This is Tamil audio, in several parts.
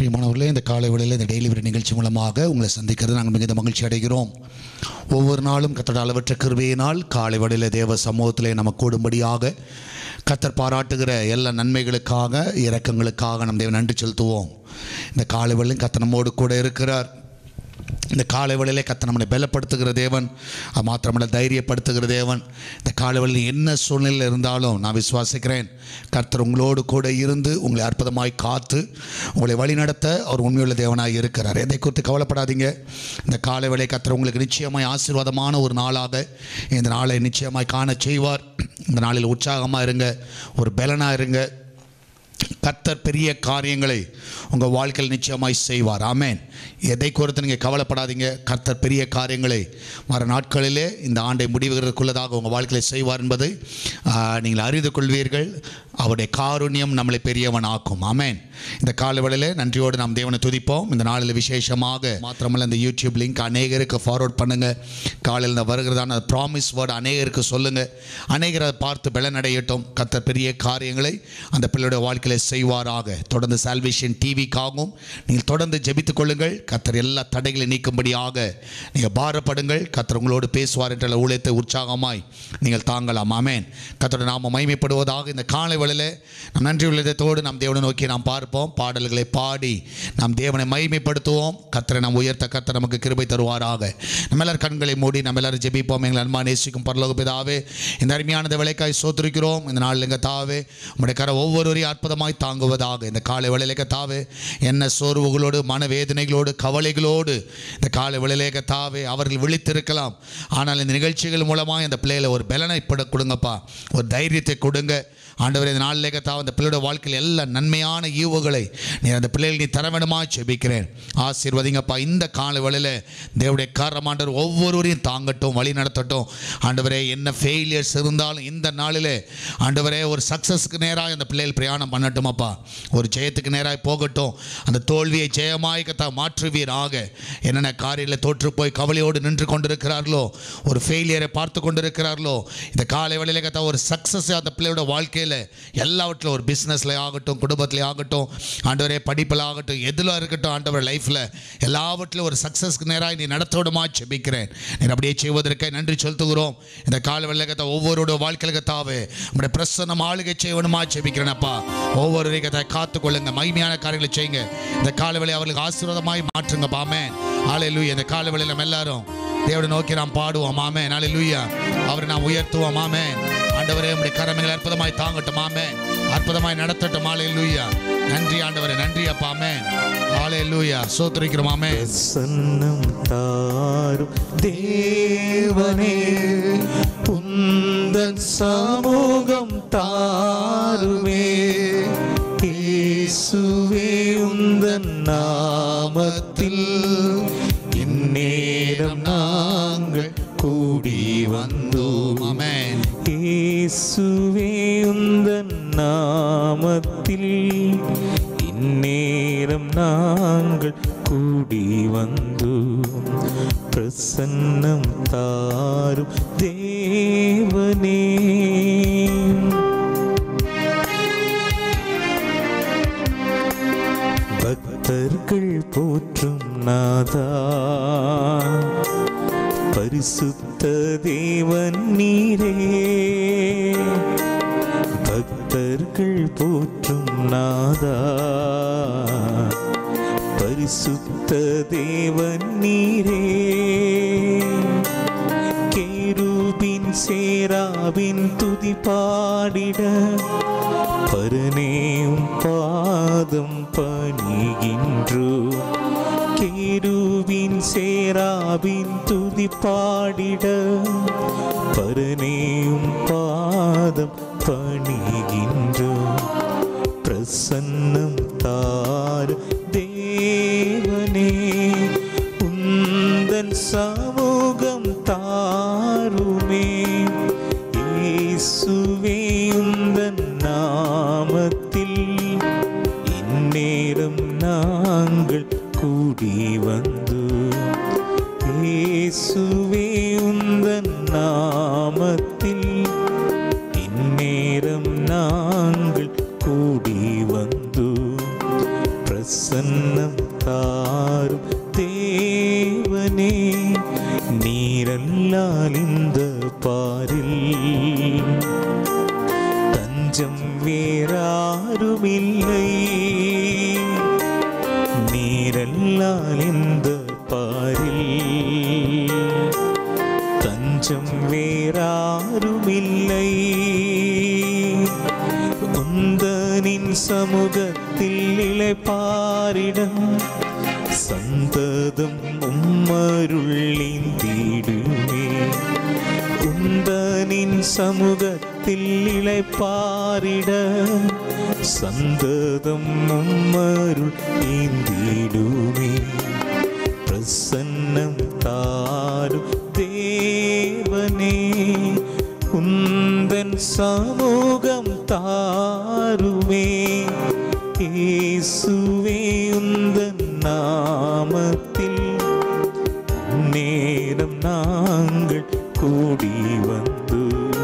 பிரியமானவர்களே இந்த காலை வேளையில் இந்த டெய்லி விட நிகழ்ச்சி மூலமாக உங்களை சந்திக்கிறது நாங்கள் மிகுந்த மகிழ்ச்சி அடைகிறோம் ஒவ்வொரு நாளும் கத்தோட அளவற்ற கிருபையினால் காலை வேளையில் தேவ சமூகத்திலே நம்ம கூடும்படியாக கத்தர் பாராட்டுகிற எல்லா நன்மைகளுக்காக இரக்கங்களுக்காக நம் தேவன் நன்றி செலுத்துவோம் இந்த காலை வேளையும் கத்தர் நம்மோடு கூட இருக்கிறார் இந்த காலை வேளையிலே கத்த நம்மளை பலப்படுத்துகிற தேவன் அது மாத்திரமல்ல தைரியப்படுத்துகிற தேவன் இந்த காலை வேளையில் என்ன சூழ்நிலையில் இருந்தாலும் நான் விசுவாசிக்கிறேன் கர்த்தர் உங்களோடு கூட இருந்து உங்களை அற்புதமாய் காத்து உங்களை வழிநடத்த அவர் உண்மையுள்ள தேவனாய் இருக்கிறார் எதை குறித்து கவலைப்படாதீங்க இந்த காலை வேளை கர்த்தர் உங்களுக்கு நிச்சயமாய் ஆசீர்வாதமான ஒரு நாளாக இந்த நாளை நிச்சயமாய் காண செய்வார் இந்த நாளில் உற்சாகமாக இருங்க ஒரு பலனாக இருங்க கர்த்தர் பெரிய காரியங்களை உங்கள் வாழ்க்கையில் நிச்சயமாய் செய்வார் ஆமென் எதை குறித்து நீங்கள் கவலைப்படாதீங்க கர்த்தர் பெரிய காரியங்களை வர நாட்களிலே இந்த ஆண்டை முடிவுகிறதுக்குள்ளதாக உங்கள் வாழ்க்கையில் செய்வார் என்பதை ஆ, நீங்கள் அறிந்து கொள்வீர்கள் அவருடைய காருண்யம் நம்மளை பெரியவன் ஆக்கும் ஆமென் இந்த காலவேளையிலே நன்றியோடு நாம் தேவனை துதிப்போம் இந்த நாளில் விசேஷமாக மாத்திரமல்ல இந்த யூடியூப் லிங்க் அநேகருக்கு ஃபார்வர்ட் பண்ணுங்க காலையில் இந்த வருகிறதான ப்ராமிஸ் வேர்டு அநேகருக்கு சொல்லுங்க அநேகரை பார்த்து பலனடையட்டும் கர்த்தர் பெரிய காரியங்களை அந்த பிள்ளையுடைய வாழ்க்கையில செய்வாராக தொடர்ந்து சால்வேஷன் டிவிக்காகவும் நீங்கள் தொடர்ந்து ஜெபித்துக் கொள்ளுங்கள் கர்த்தர் எல்லா தடைகளை நீக்கும்படியாக நீங்கள் பாரப்படுங்கள் கர்த்தர் உங்களோடு பேசுவார் என்ற ஊழியத்தை உற்சாகமாய் நீங்கள் தாங்கலாம் ஆமென் கர்த்தருடைய நாம மகிமைப்படுவதாக இந்த காலை வேளையிலே நாம் நன்றி உள்ளதத்தோடு நாம் தேவனை நோக்கி நாம் பார்ப்போம் பாடல்களை பாடி நாம் தேவனை மகிமைப்படுத்துவோம் கர்த்தரை நாம் உயர்த்த கர்த்தர் நமக்கு கிருபை தருவாராக நம்ம எல்லாரும் கண்களை மூடி நம்ம எல்லாரும் ஜெபிப்போம் எங்கள் அன்பா நேசிக்கும் பரலோக பிதாவே இந்த அருமையானது விலைக்காய் சோத்திருக்கிறோம் இந்த நாளில் எங்கள் தாவே உடைய கரை ஒவ்வொருவரையும் அற்புதமாய் தாங்குவதாக இந்த காலை வேளையிலேக்க தாவே என்ன சோர்வுகளோடு மனவேதனைகளோடு கவலைகளோடு இந்த காலை வேளையிலேக்க தாவே அவர்கள் விழித்திருக்கலாம் ஆனால் இந்த நிகழ்ச்சிகள் மூலமாக இந்த பிள்ளைகளை ஒரு பலனை பட கொடுங்கப்பா ஒரு தைரியத்தை கொடுங்க ஆண்டவர் இந்த நாளிலேக்க தாவ அந்த பிள்ளையோட வாழ்க்கையில் எல்லா நன்மையான ஈவுகளை நீ அந்த பிள்ளைகள் நீ தர வேண்டுமா செபிக்கிறேன் ஆசீர்வதிங்கப்பா இந்த கால வேளையில் தேவடைய காரணமாண்டவர் ஒவ்வொருவரையும் தாங்கட்டும் வழி நடத்தட்டும் ஆண்டவரே என்ன ஃபெயிலியர்ஸ் இருந்தாலும் இந்த நாளிலே ஆண்டவரே ஒரு சக்ஸஸ்க்கு நேராக அந்த பிள்ளைகள் பிரயாணம் பண்ணட்டுமாப்பா ஒரு ஜெயத்துக்கு நேராக போகட்டும் அந்த தோல்வியை ஜெயமாய் கத்தா மாற்றுவீராக என்னென்ன காரியத்தில் தோற்று போய் கவலையோடு நின்று கொண்டிருக்கிறார்களோ ஒரு ஃபெயிலியரை பார்த்து கொண்டிருக்கிறார்களோ இந்த காலை வேளையில கத்தா ஒரு சக்ஸஸ் அந்த பிள்ளையோட வாழ்க்கையில் எல்லாவற்றிலும் ஒரு பிஸ்னஸில் ஆகட்டும் குடும்பத்தில் ஆகட்டும் ஆண்டவரே படிப்பில் ஆகட்டும் எதில் இருக்கட்டும் ஆண்டவர் லைஃப்பில் எல்லாவற்றிலும் ஒரு சக்ஸஸ்க்கு நேராக நீ நடத்தோடுமா செபிக்கிறேன் நீ அப்படியே செய்வதற்கு நன்றி செலுத்துகிறோம் இந்த கால வெள்ளக்கத்தை ஒவ்வொருடைய வாழ்க்கையில் கத்தாவே நம்முடைய பிரசன்னம் ஆளுகை செய்வனுமா செபிக்கிறேனப்பா ஒவ்வொரு கத்தை காத்துக்கொள்ளுங்க மகிமையான காரியங்களை செய்யுங்க இந்த கால வேலை அவர்களுக்கு ஆசீர்வாதமாய் மாற்றுங்க பாமே ஆலை லூயா இந்த கால வேளையில் நம்ம எல்லாரும் தேவனை நோக்கி நாம் பாடுவோம் ஆமே நாளை லூயா அவரை நாம் உயர்த்துவோம் ஆமே ஆண்டவரே உம்முடைய கரமைகள் அற்புதமாய் தாங்கட்டும் ஆமே அற்புதமாய் நடத்தட்டும் ஆலை லூயா நன்றி ஆண்டவரே நன்றி அப்பா ஆமே ஆலை லூயா சோத்திரிக்கிறோம் ஆமே பிரசன்னம் தாரும் தேவனே உந்தன் சமூகம் தாருமே இயேசுவே உந்தன் நாமத்தில் இந்நேரம் நாங்கள் கூடி வந்தோம் ஆமென் இயேசுவே உந்தன் நாமத்தில் இந்நேரம் நாங்கள் கூடி வந்தோம் பிரசன்னம் தாரும் தேவனே பக்தர்கள் போற்றும் நாதா பரிசுத்த தேவன் நீரே பக்தர்கள் போற்றும் நாதா பரிசுத்த தேவன் நீரே கேருபின் சேராபின் துதி பாடிட பரனேம் பாதம் பணிகின்றோ கேருவின் சேராபின் துதி பாடிட பரனேம் பாதம் பணிகின்றோ பிரசன்னம் தார் தேவனே உந்தன் சமூகம் தாருமே இயேசுவே உந்தன் நாமத்தில் இந்நேரம் நாங்கள் கூடி வந்து இயேசுவே உந்தன் நாமத்தில் இந்நேரம் நாங்கள் கூடி வந்து பிரசன்ன நீரல்லால் இந்த பாரில் தஞ்சம் வேறாருமில்லை நீரல்லால் இந்த பாரில் தஞ்சம் வேறாருமில்லை உந்தனின் சமூகத்தில் இளைப்பாரிடம் சந்ததம் உம்மருளிந்திடுமே உந்தனின் சமூகத்தில் இளைப்பாரிட சந்ததம் உம்மருள் ஈந்திடுமே பிரசன்னம் தாரும் தேவனே உந்தன் சமூகம் தாருமே இயேசுவே உந்தன் நாமத்தில் நேரம் நாங்கள் கூடி வந்து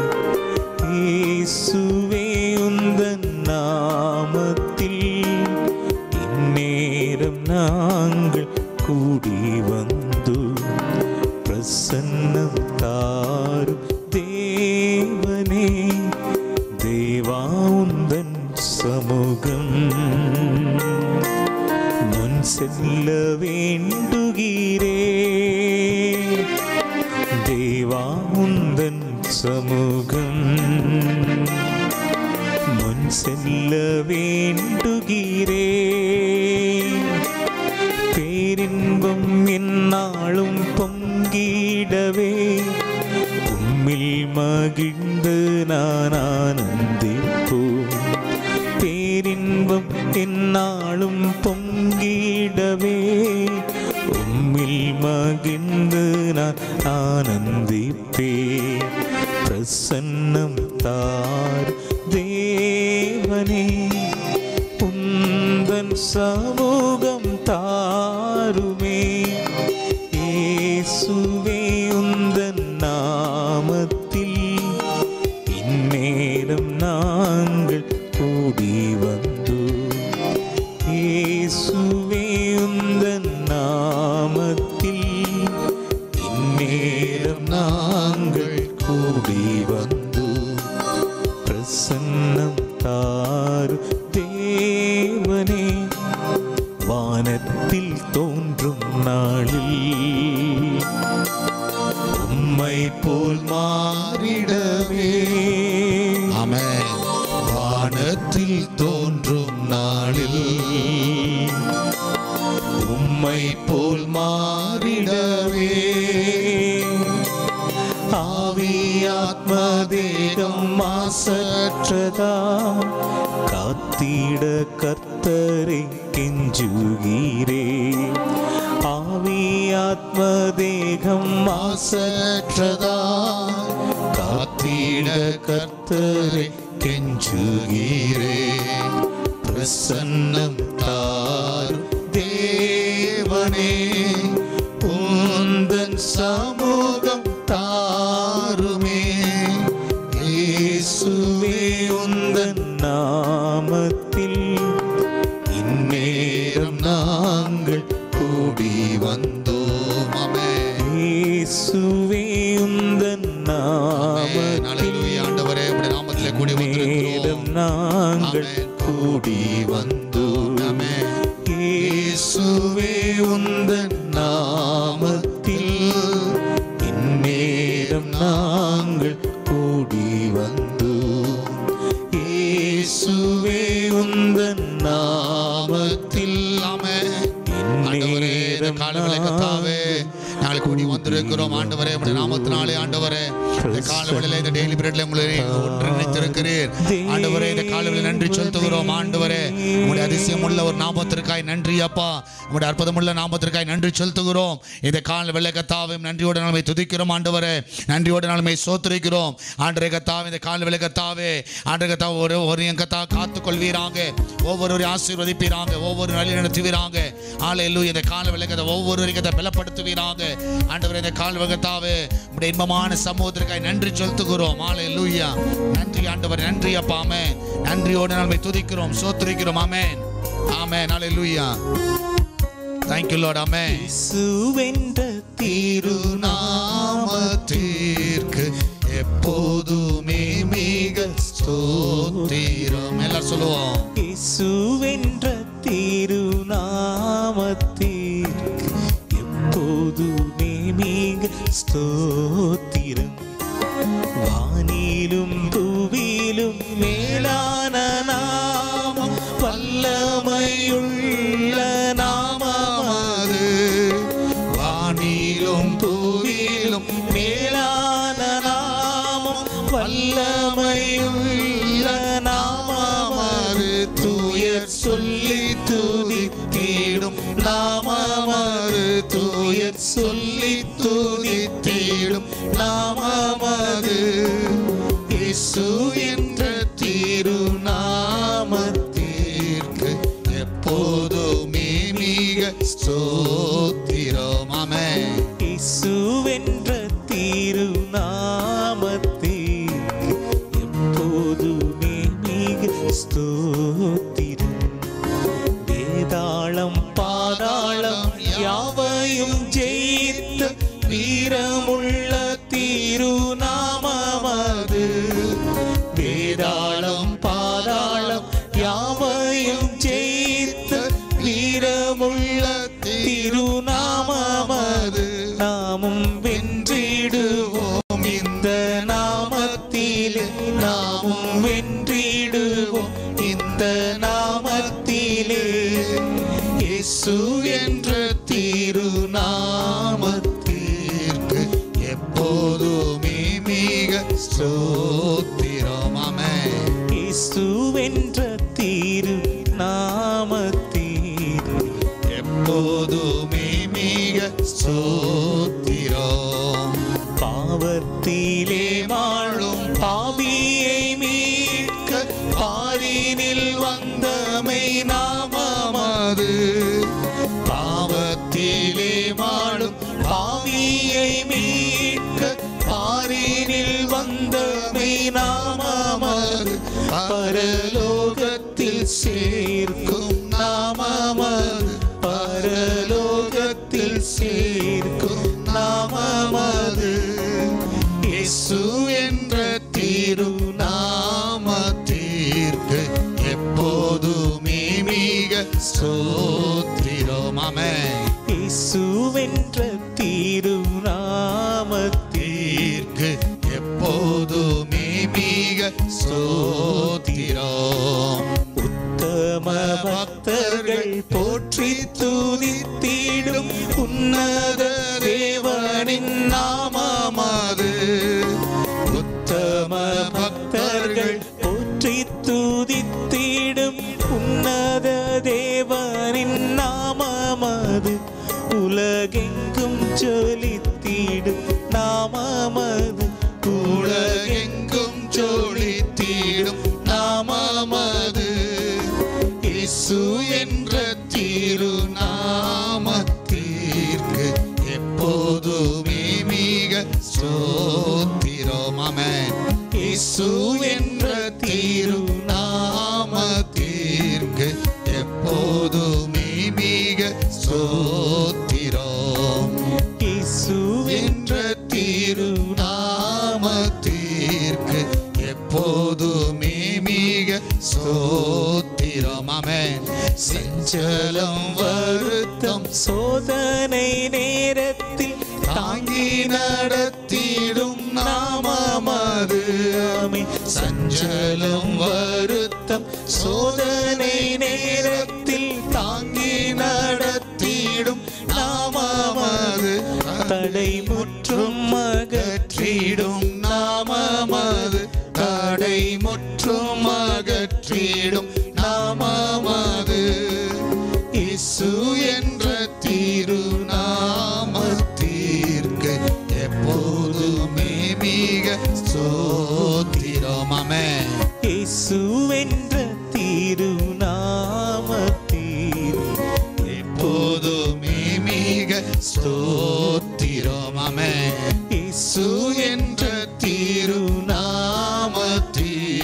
இயேசுவே உந்தன் நாமத்தில் இந்நேரம் நாங்கள் கூடி வந்து பிரசன்னம் தாரும் தேவனே தேவா உந்தன் சமூகம் முன் செல்ல வேண்டுகிறே தேவா உந்தன் சமூகம் முன் செல்ல வேண்டுகிறே பேரின்பம் என்னாலும் பொங்கிடவே உம்மில் மகிழ்ந்து நான் ஆனந்திப்போம் பேரின்பம் என்னாலும் பொங்கிடவே உம்மில் மகிழ்ந்து நான் ஆனந்திப்பே பிரசன்னம் தார் தேவனே உந்தன் சமூகம் தாருமே இயேசுவே உந்தன் நாமத்தில் இந்நேரம் நாங்கள் கூடி வந்து இயேசுவே உந்தன் நாமத்தில் இந்நேரம் நாங்கள் கூடி வந்து பிரசன்னம் தாரு தேவனே வானத்தில் தோன்றும் நாளில் உம்மை போல் மாறிடவே ஆமென் வானத்தில் தோன்றும் நாளில் உம்மை போல் மாறிடவே ஆவியாத்ம தேகம் மாசற்றதா காத்திட கர்த்தரை கெஞ்சுகிறே ஆவியாத்ம தேகம் மாசற்றதா காத்திட கர்த்தரை கெஞ்சுகிறே பிரசன்னம் தார் தேவனே உந்தன் சமூகம் தாருமே இயேசுவே உந்தன் நாமத்தில் இந்நேரம் நாங்கள் கூடி வந்தோம் ஆமென் இயேசுவே உந்தன் ஆமென். நாமத்தில் அல்லேலூயா. ஆண்டவரே உம்முடைய நாமத்திலே கூடி நேரம் வந்திருக்கிறோம் நாங்கள் ஆமென். கூடி வந்தோம் ஆமென். இயேசுவே உந்தன் நாமத்தில் இந்நேரம் நாங்கள் கூடி வந்தோம் இயேசுவே உந்தன் நாமத்தில் ஆமென். ஆண்டவரே இந்த காலவேளை கர்த்தாவே நாங்கள் கூடி வந்திருக்கிறோம் ஆண்டவரே உம்முடைய நாமத்தினாலே ஆண்டவரே இந்த காலவேளையில இந்த டெய்லி பிரெட்ல உங்களை ஒன்றிணைத்திருக்கிறீர் ஆண்டவரே இந்த காலவேளை நன்றி செலுத்துகிறோம் ஆண்டவரே உங்களுடைய அதிசயம் உள்ள ஒரு நாமத்திற்காய் நன்றி அப்பா உங்களுடைய அற்புதமுள்ள நாமத்திற்காய் நன்றி செலுத்துகிறோம் இந்த கால வெள்ளை கத்தாவையும் நன்றியோடு நாளை துதிக்கிறோம் ஆண்டவரே நன்றியோடு நாளை சோத்திரிக்கிறோம் ஆண்டரே கத்தாவே இந்த கால வெள்ளை கத்தாவே ஆண்டரை கத்தா ஒரு ஒரு என் கத்தா காத்து கொள்வீராங்க ஒவ்வொருவரையும் ஆசீர்வதிப்பீராங்க ஒவ்வொரு வழி நடத்துவீராங்க ஆலையிலு இந்த கால வெள்ளை கதை ஒவ்வொரு கதை பலப்படுத்துவீராங்க ஆண்டவரே இந்த கால வெள்ளத்தாவே உடைய இன்பமான சமூகத்திற்காய் நன்றி செலுத்துகிறோம் ஆலையிலூயா நன்றி ஆண்டவர் நன்றி அப்பா ஆமென் நன்றியோடு நாளை துதிக்கிறோம் சோத்திரிக்கிறோம் ஆமென் ஆமென் ஆலையிலூயா தேங்க்யூ லார்ட் ஆமென் இயேசுவென்ற திருநாமத்தில் ஸ்தோத்திரம் வானிலும் பூவிலும் மேலான நாமம் வல்லமையுள்ள நாமமாது வானிலும் பூவிலும் மேலான நாமம் வல்லமையுள்ள நாமமாது தூயர் சொல்லி துதித்திடும் நாமமாது தூயர் சொல்லி துதித்திடும் நாமமாது இயேசு என்ற திருநாமத்திற்கு எப்போதுமே மிக ஸ்தோத்திரம் ஆமென் இயேசுவென்ற திருநாமத்திற்கு எப்போதுமே மிக ஸ்தோத்திரம் வேதாளம் பாதாளம் யாவையும் ஜெயித்த வீரமுள்ள திருநாமமது வேதாளம் பாதாளம் யாவையும் ஜெயித்த வீரமுள்ள திருநாமமது நாமும் வென்றிடுவோம் இந்த நாமத்திலே நாமும் வென்றிடுவோம் இந்த நாமத்திலே இயேசு என்ற திருநாமத்திற்கு எப்போதுமே மிக ஸ்தோத்திரம் ஆமென் இயேசுவென்ற திரு நாமத்தீர் எப்போதுமே மிக ஸ்தோத்திரம் பாவத்திலே வாழும் பாவியை மீட்க பாரினில் வந்தமை நாமமது பாவத்திலே வாழும் பாவியை மீட்க பாரினில் வந்தமை நாமமது பரலோகத்தில் சேர்க்கும் நாமமது பரலோகத்தில் சேர்க்கும் நாமமது இயேசு என்ற திருநாமத்திற்கு எப்போதுமே மிக ஸ்தோத்திரம் ஆமென் இயேசுவென்ற திருநாமத்திற்கு தீர்க்கு எப்போதுமே மிக ஸ்தோத்திரம் உத்தம பக்தர்கள் போற்றி துதித்திடும் உன்னத தேவனின் நாமமாது உத்தம பக்தர்கள் போற்றி துதித்திடும் உன்னத தேவனின் நாமமாது உலகெங்கும் ஜொலித்திடும் நாமமது உலகெங்கும் ஜொலித்திடும் நாமமது இயேசு என்ற திருநாமத்திற்கு எப்போதுமே மிக ஸ்தோத்திரம் ஆமென் இயேசு என்ற திருநாமத்திற்கு எப்போதுமே மிக ஸ்தோத்திரம் இயேசு என்ற திருநாமத்திற்கு எப்போதுமே மிக ஸ்தோத்திரம் ஆமென் செஞ்சலம் வருத்தம் சோதனை நேரத்தில் தாங்கி நடத்திடும் நாமமது ஆமே சஞ்சலம் வருத்தம் சோதனை நேரத்தில் தாங்கி நடத்திடும் நாமமது தடை முற்றும் அகற்றிடும் நாமமது தடை முற்றும் அகற்றிடும் நாமமது இயேசு என்ற திருநாமத்திற்கு எப்போதுமே மிக ஸ்தோத்திரம் ஆமென் இயேசு என்ற திருநாமத்தீர் எப்போதுமே மிக ஸ்தோத்திரம் ஆமென் இயேசு என்ற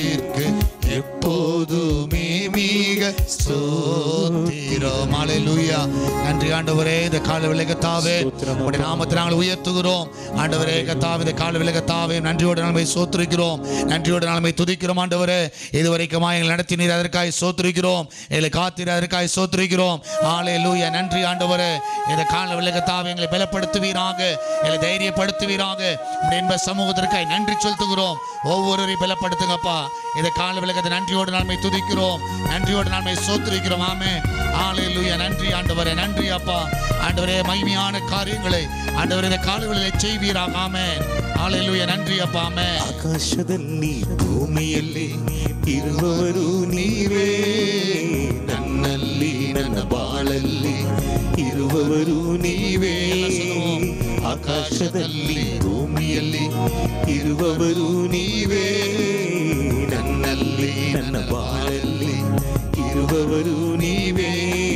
திருநாமத்திற்கு எப்போதுமே மிக ஸ்தோத்திரம் அல்லேலூயா ஹalleluya நன்றி ஆண்டவரே இந்த கால விலகத்தாவே உடைய நாமத்தை நாங்கள் உயர்த்துகிறோம் ஆண்டவரே கத்தாவே இந்த கால விலகத்தாவே நன்றியோடு நாளை சோத்திருக்கிறோம் நன்றியோடு நாளை துதிக்கிறோம் ஆண்டவரே இதுவரைக்குமா எங்களை நடத்தினீர் அதற்காக சோத்திருக்கிறோம் எங்களை காத்தீர் அதற்காக சோத்திருக்கிறோம் ஹalleluya நன்றி ஆண்டவரே இந்த கால விலகத்தாவே எங்களை பலப்படுத்துவீராக எங்களை தைரியப்படுத்துவீராக உடைய இன்ப சமூகத்திற்காக நன்றி செலுத்துகிறோம் ஒவ்வொருவரையும் பலப்படுத்துங்கப்பா இந்த கால விலகத்தை நன்றியோடு நாளை துதிக்கிறோம் நன்றியோடு நாளை சோத்திருக்கிறோம் ஆமே ஹalleluya நன்றி ஆண்டவரே நன்றி அப்பா ஆண்டவரே மகிமையான காரியங்களை ஆண்டவரே இந்த காலங்களிலே செய்வீராக ஆமென் ஹalleluya நன்றி அப்பா ஆமென் ಆಕಾಶದಲ್ಲಿ ಭೂಮಿಯಲ್ಲಿ ಇರುವವರು ನೀವೇ ನನ್ನಲ್ಲಿ ನನ್ನ ಬಾಳಲ್ಲಿ ಇರುವವರು ನೀವೇ ಆಕಾಶದಲ್ಲಿ ಭೂಮಿಯಲ್ಲಿ ಇರುವವರು ನೀವೇ ನನ್ನಲ್ಲಿ ನನ್ನ ಬಾಳಲ್ಲಿ ಇರುವವರು ನೀವೇ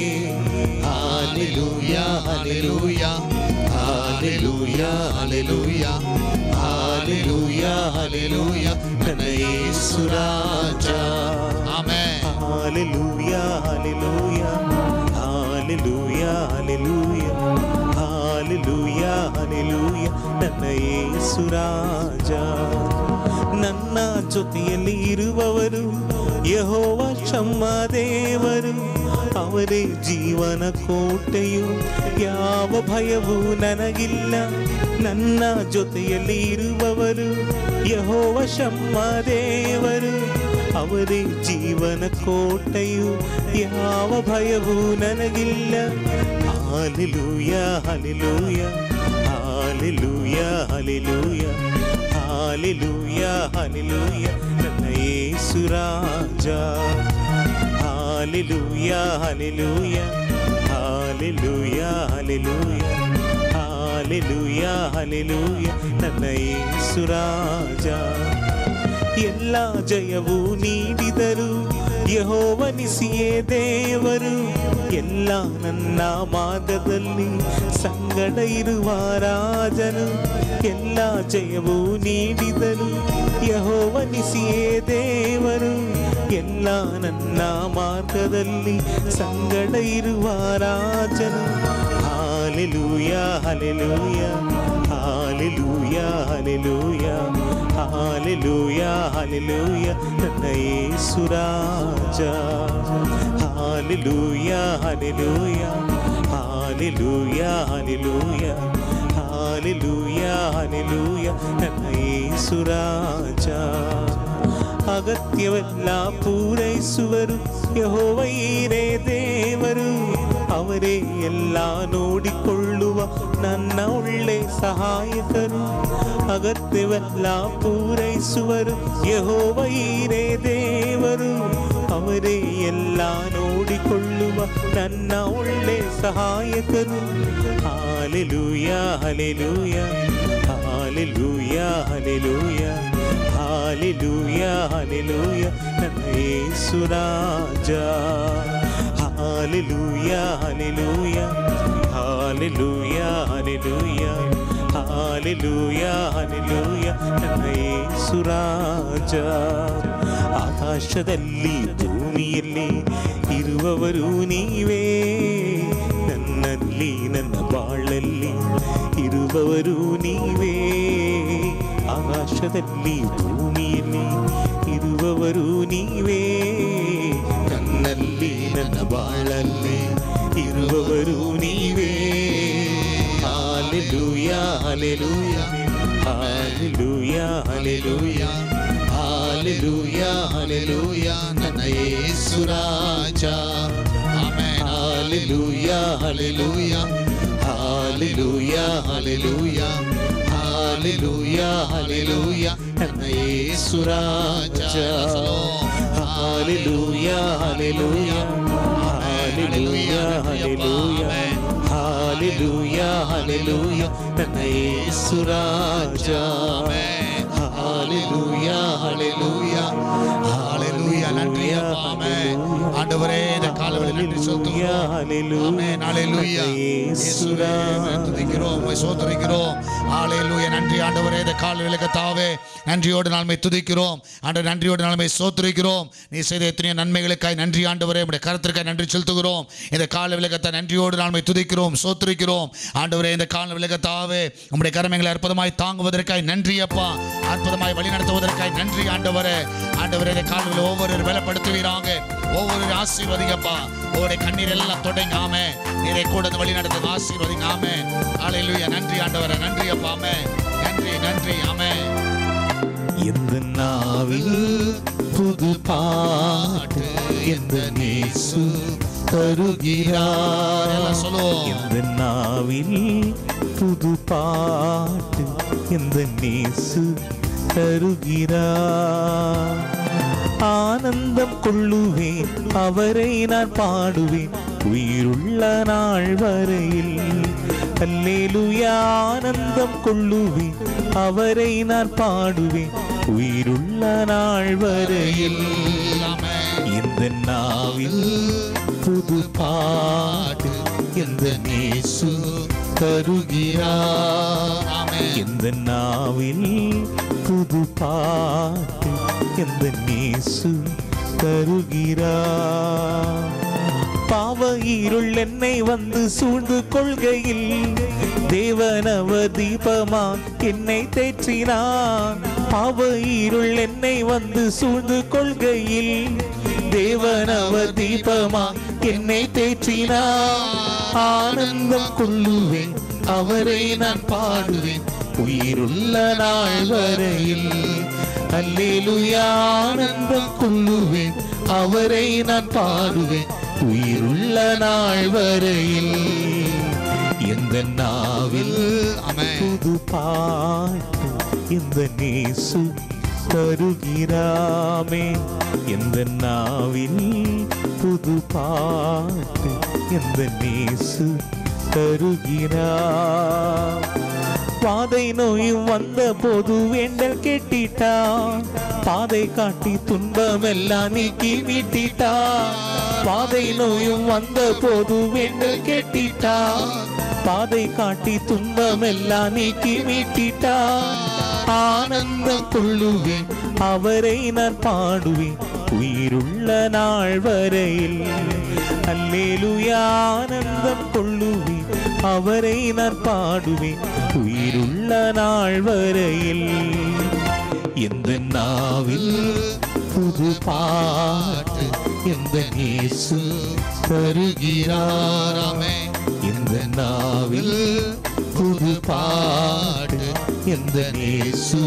hallelujah hallelujah hallelujah hallelujah hallelujah hallelujah ನನ್ನ ಯೇಸು ರಾಜ ஆமென் hallelujah hallelujah hallelujah hallelujah hallelujah hallelujah ನನ್ನ ಯೇಸು ರಾಜ ನನ್ನ ಜೊತೆಯಲ್ಲಿ ಇರುವವರು ಯಹೋವ ಶಮ್ಮ ದೇವರು ಅವರೇ ಜೀವನ ಕೋಟೆಯು ಯಾವ ಭಯವೂ ನನಗಿಲ್ಲ ನನ್ನ ಜೊತೆಯಲ್ಲಿ ಇರುವವರು ಯಹೋವ ಶಮ್ಮ ದೇವರು ಅವರೇ ಜೀವನ ಕೋಟೆಯು ಯಾವ ಭಯವೂ ನನಗಿಲ್ಲ hallelujah hallelujah hallelujah hallelujah hallelujah hallelujah ನನ್ನ ಯೇಸು ರಾಜ hallelujah hallelujah hallelujah hallelujah hallelujah hallelujah ನನ್ನ ಯೇಸು ರಾಜ ಎಲ್ಲ ಜಯವೂ ನೀಡಿದರು ಯಹೋವನಿಸಿಯೇ ದೇವರು ಎಲ್ಲ ನನ್ನ ಮಾರ್ಗದಲ್ಲಿ ಸಂಗಡ ಇರುವ ರಾಜನು ಎಲ್ಲ ಜಯವೂ ನೀಡಿದರು ಯಹೋವನಿಸಿಯೇ ದೇವರು ಎಲ್ಲ ನನ್ನ ಮಾರ್ಗದಲ್ಲಿ ಸಂಗಡ ಇರುವ ರಾಜನು hallelujah hallelujah hallelujah hallelujah hallelujah hallelujah ನನ್ನ ಯೇಸು ರಾಜ hallelujah hallelujah hallelujah hallelujah hallelujah hallelujah ನನ್ನ ಯೇಸು ರಾಜ ಅಗತ್ಯವೆಲ್ಲ ಪೂರೈಸುವರು ಯಹೋವೈರೇ ದೇವರು ಅವರೇ ಎಲ್ಲ ನೋಡಿಕೊಳ್ಳುವ ನನ್ನ ಒಳ್ಳೆ ಸಹಾಯಕರು ಅಗತ್ಯವೆಲ್ಲ ಪೂರೈಸುವರು ಯಹೋವೈರೇ ದೇವರು ಅವರೇ ಎಲ್ಲ ನೋಡಿಕೊಳ್ಳುವ ನನ್ನ ಒಳ್ಳೆ ಸಹಾಯಕರು hallelujah hallelujah hallelujah hallelujah hallelujah hallelujah ನನ್ನ ಯೇಸು ರಾಜ hallelujah hallelujah hallelujah hallelujah hallelujah hallelujah ನನ್ನ ಯೇಸು ರಾಜ ಆಕಾಶದಲ್ಲಿ ಭೂಮಿಯಲ್ಲಿ ಇರುವವರು ನೀವೇ ನನ್ನಲ್ಲಿ ನನ್ನ ಬಾಳಲ್ಲಿ ಇರುವವರು ನೀವೇ ಆಕಾಶದಲ್ಲಿ ಭೂಮಿಯಲ್ಲಿ ಇರುವವರು ನೀವೇ ನನ್ನಲ್ಲಿ ನನ್ನ ಬಾಳಲ್ಲಿ ಇರುವವರು ನೀವೇ hallelujah hallelujah hallelujah hallelujah hallelujah hallelujah ನನ್ನ ಯೇಸು ರಾಜ ஆமென் hallelujah hallelujah hallelujah hallelujah hallelujah hallelujah ನನ್ನ ಯೇಸು ರಾಜ hallelujah hallelujah hallelujah hallelujah hallelujah hallelujah ನನ್ನ ಯೇಸು ರಾಜ ಹಾಲೆಲೂಯ ಹಾಲೆಲೂಯ ஹalleluya நன்றி அப்பா ஆமென் ஆண்டவரே இந்த கால காலவேளை நன்றி செலுத்துகிறோம் ஹalleluya ஆமென் ஹalleluya இயேசுவே உம்மை துதிக்கிறோம் உம்மை சோதரிக்கிறோம் ஹalleluya நன்றி ஆண்டவரே இந்த காலவேளை கத்தாவே நன்றியோடு நாள்மை துதிக்கிறோம் ஆண்டவர் நன்றியோடு நாள்மை சோதரிக்கிறோம் நீ செய்த எத்தனையோ நன்மைகளுக்காய் நன்றி ஆண்டவரே உடைய கருத்திற்காய் நன்றி செலுத்துகிறோம் இந்த கால விலகத்தை நன்றியோடு நாள்மை துதிக்கிறோம் சோத்திரிக்கிறோம் ஆண்டவரே இந்த கால விலகத்தாவே உம்முடைய கரமைகளை அற்புதமாய் தாங்குவதற்காய் நன்றி அப்பா அற்புதமாய் வழி நடத்துவதற்காய் நன்றி ஆண்டவரே ஆண்டவரே இந்த காலவில் ஒவ்வொரு பலப்படுத்துவீராக ஒவ்வொரு ஆசீர்வதிங்கப்பா ஒவ்வொரு கண்ணீர் எல்லாம் தொடங்காம நீரை கூட இந்த வழி நடத்துங்க ஆசீர்வதிங்காம ஆலையிலுயா நன்றி ஆண்டவரே நன்றி அப்பா ஆமே நன்றி நன்றி ஆமே எந்த நாவில் புது பாட்டு எந்த நேசு தருகிறார் எல்லாம் சொல்லுவோம் எந்த நாவில் புது பாட்டு எந்த நேசு தருகிறார் ஆனந்தம் கொள்ளுவேன் அவரை நான் பாடுவேன் உயிருள்ள நாள் வரையில் அல்லேலூயா ஆனந்தம் கொள்ளுவேன் அவரை நான் பாடுவேன் உயிருள்ள நாள் வரையில் ஆமே இந்த நாவில் புது பாட்டு எந்த நேசு தருகிறார் ஆமே எந்த நாவில் புது பாட்டு எந்த நேசு தருகிறார் பாவ இருள் என்னை வந்து சூழ்ந்து கொள்கையில் தேவனவ தீபமா என்னை தேற்றினான் பாவ இருள் என்னை வந்து சூழ்ந்து கொள்கையில் தேவனவ தீபமா என்னை தேற்றினான் ஆனந்தம் கொள்ளுவேன் அவரை நான் பாடுவேன் உயிருள்ள நாள் வரையில் அல்லேலுயா ஆனந்தம் கொள்ளுவேன் அவரை நான் பாடுவேன் உயிருள்ள நாள் வரையில் எந்த நாவில் ஆமே புது பாட்டு இந்த நேசு தருகிறாமே எந்த நாவில் புது பாட்டு எந்த நேசு தருகிறார் பாதை நோயும் வந்த போது வேண்டல் கேட்டிட்டான் பாதை காட்டி துன்பமெல்லாம் நீக்கி மீட்டிட்டான் பாதை நோயும் வந்த போது வேண்டல் கேட்டிட்டான் பாதை காட்டி துன்பமெல்லாம் நீக்கி மீட்டிட்டான் ஆனந்தம் கொள்ளுவேன் அவரை நான் பாடுவேன் உயிருள்ள நாள் வரையில் அல்லேலுயா ஆனந்தம் கொள்ளுவேன் அவரை நான் பாடுவேன் உயிருள்ள நாள் வரையில் எந்த நாவில் புது பாட்டு எந்த நேசு தருகிறார் ஆமே எந்த நாவில் புது பாட்டு எந்த நேசு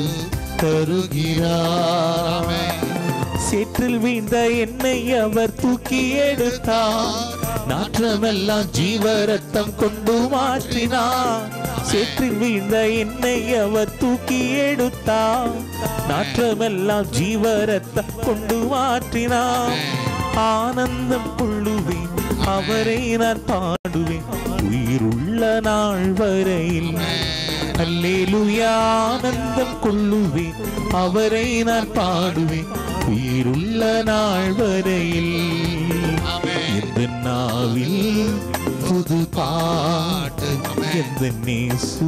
தருகிறார் சேற்றில் வீழ்ந்த என்னை அவர் தூக்கி எடுத்தார் நாற்றமெல்லாம் ஜீவ ரத்தம் கொண்டு மாற்றினார் சேற்றில் வீழ்ந்த என்னை அவர் தூக்கி எடுத்தார் நாற்றமெல்லாம் ஜீவ ரத்தம் கொண்டு மாற்றினார் ஆனந்தம் கொள்ளுவேன் அவரை நான் பாடுவேன் உயிருள்ள நாள் வரையில் அல்லேலுயா ஆனந்தம் கொள்ளுவேன் அவரை நான் பாடுவேன் உயிருள்ள நாள் வரையில் எந்த நாவில் புது பாட்டு எந்த நேசு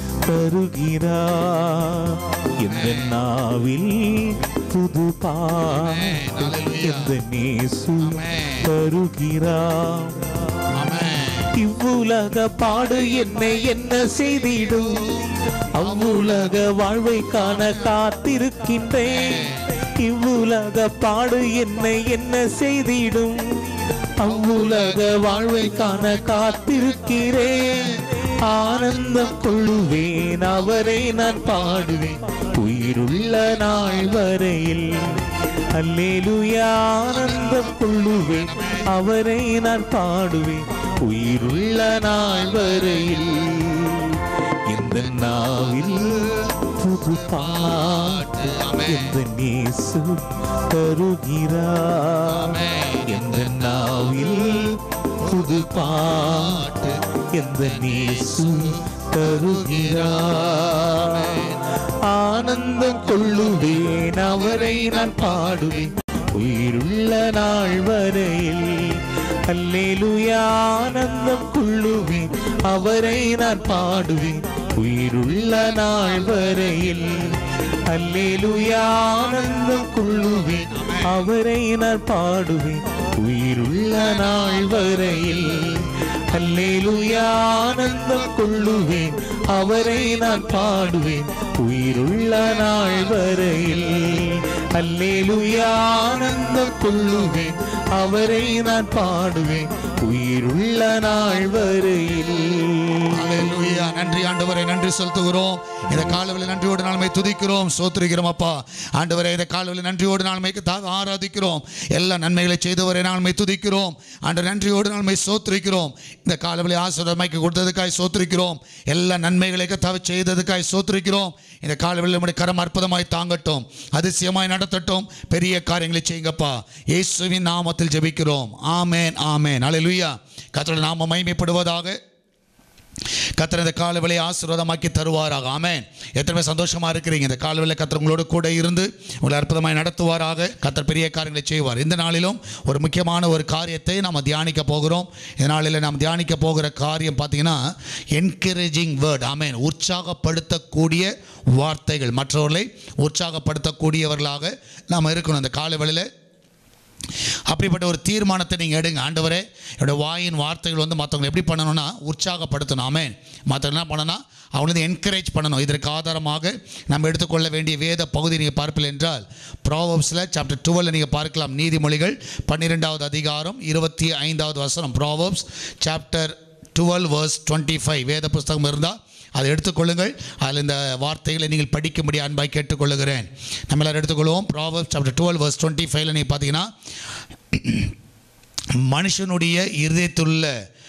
தருகிறார் எந்த நாவில் புது பாட்டு எந்த நேசு தருகிறார் ஆமே இவ்வுலக பாடு என்னை என்ன செய்திடும் அவ்வுலக வாழ்வை காண காத்திருக்கின்றேன் இவ்வுலக பாடு என்னை என்ன செய்திடும் அவ்வுலக வாழ்வை காண காத்திருக்கிறேன் ஆனந்தம் கொள்ளுவேன் அவரை நான் பாடுவேன் உயிருள்ள நாள் வரையில் அல்லேலுயா ஆனந்தம் கொள்ளுவேன் அவரை நான் பாடுவேன் உயிருள்ள நாள் வரையில் இந்த நாவில் புது பாட்டு எந்த நேசு தருகிறார் எந்த நாவில் புது பாட்டு எந்த நேசு தருகிறார் ஆனந்தம் கொள்ளுவேன் அவரை நான் பாடுவேன் உயிருள்ள நாள் வரையில் அல்லேலுயா ஆனந்தம் கொள்ளுவேன் அவரை நான் பாடுவேன் உயிருள்ள நாள் வரையில் அல்லேலுயா ஆனந்தம் கொள்ளுவேன் அவரை நான் பாடுவேன் உயிருள்ள நாள் வரையில் அல்லேலுயா ஆனந்தம் கொள்ளுவேன் அவரை நான் பாடுவேன் உயிருள்ள நாள் வரையில் அல்லேலுயா ஆனந்தம் கொள்ளுவேன் அவரை நான் பாடுவேன் உயிருள்ள நாள் வரையில் ஹalleluya நன்றி ஆண்டவரே நன்றி செலுத்துகிறோம் இந்த காலவெளி நன்றியோடு நாள்மை துதிக்கிறோம் சோத்திருக்கிறோம் அப்பா ஆண்டவரே இந்த காலவெளி நன்றியோடு நாள்மை தாக ஆராதிக்கிறோம் எல்லா நன்மைகளை செய்தவரை நாள்மை துதிக்கிறோம் ஆண்டு நன்றியோடு நாள்மை சோத்திருக்கிறோம் இந்த காலவெளி ஆசிரியமைக்கு கொடுத்ததுக்காய் சோத்திருக்கிறோம் எல்லா நன்மைகளை கத்தாவை செய்ததுக்காய் சோத்திருக்கிறோம் இந்த காலவெளி நம்முடைய கரம் அற்புதமாய் தாங்கட்டும் அதிசயமாய் நடத்தட்டும் பெரிய காரியங்களை செய்யுங்கப்பா இயேசுவின் நாமத்தில் ஜெபிக்கிறோம் ஆமேன் ஆமேன் ஹalleluya கர்த்தருடைய நாம மகிமைப்படுவதாக கத்தர் இந்த காலவெளி ஆசீர்வாதமாக்கி தருவாராக ஆமென் எத்தனை பேர் சந்தோஷமா இருக்கிறீங்க இந்த காலவெளி கத்தர் உங்களோட கூட இருந்து உங்களை அற்புதமாய் நடத்துவாராக கத்தர் பெரிய காரியங்களை செய்வார் இந்த நாளிலும் ஒரு முக்கியமான ஒரு காரியத்தை நாம் தியானிக்க போகிறோம் இந்த நாளில் நாம் தியானிக்க போகிற காரியம் பார்த்தீங்கன்னா என்கரேஜிங் வேர்ட் ஆமென் உற்சாகப்படுத்தக்கூடிய வார்த்தைகள் மற்றவர்களை உற்சாகப்படுத்தக்கூடியவர்களாக நாம் இருக்கணும் இந்த காலவெளியில் அப்படிப்பட்ட ஒரு தீர்மானத்தை நீங்கள் எடுங்க ஆண்டவரே என்னோட வாயின் வார்த்தைகள் வந்து மற்றவங்களை எப்படி பண்ணணும்னா உற்சாகப்படுத்தணும் ஆமென் மற்றவங்க என்ன பண்ணணும் அவங்களை வந்து என்கரேஜ் பண்ணணும் இதற்கு ஆதாரமாக நம்ம எடுத்துக்கொள்ள வேண்டிய வேத பகுதி நீங்கள் பார்ப்பீர்கள் என்றால் ப்ராவப்ஸில் சாப்டர் டுவெல் நீங்கள் பார்க்கலாம் நீதிமொழிகள் பன்னிரெண்டாவது அதிகாரம் இருபத்தி ஐந்தாவது வசனம் Proverbs chapter twelve verse twenty five வேத புஸ்தகம் இருந்தால் அதை எடுத்துக்கொள்ளுங்கள் அதில் இந்த வார்த்தைகளை நீங்கள் படிக்கும்படி அன்பாய் கேட்டுக்கொள்ளுகிறேன் நம்ம எல்லாரும் எடுத்துக்கொள்வோம் Proverbs chapter twelve verse twenty ஃபைவ்ல நீங்கள் பார்த்தீங்கன்னா மனுஷனுடைய இருதயத்துள்ள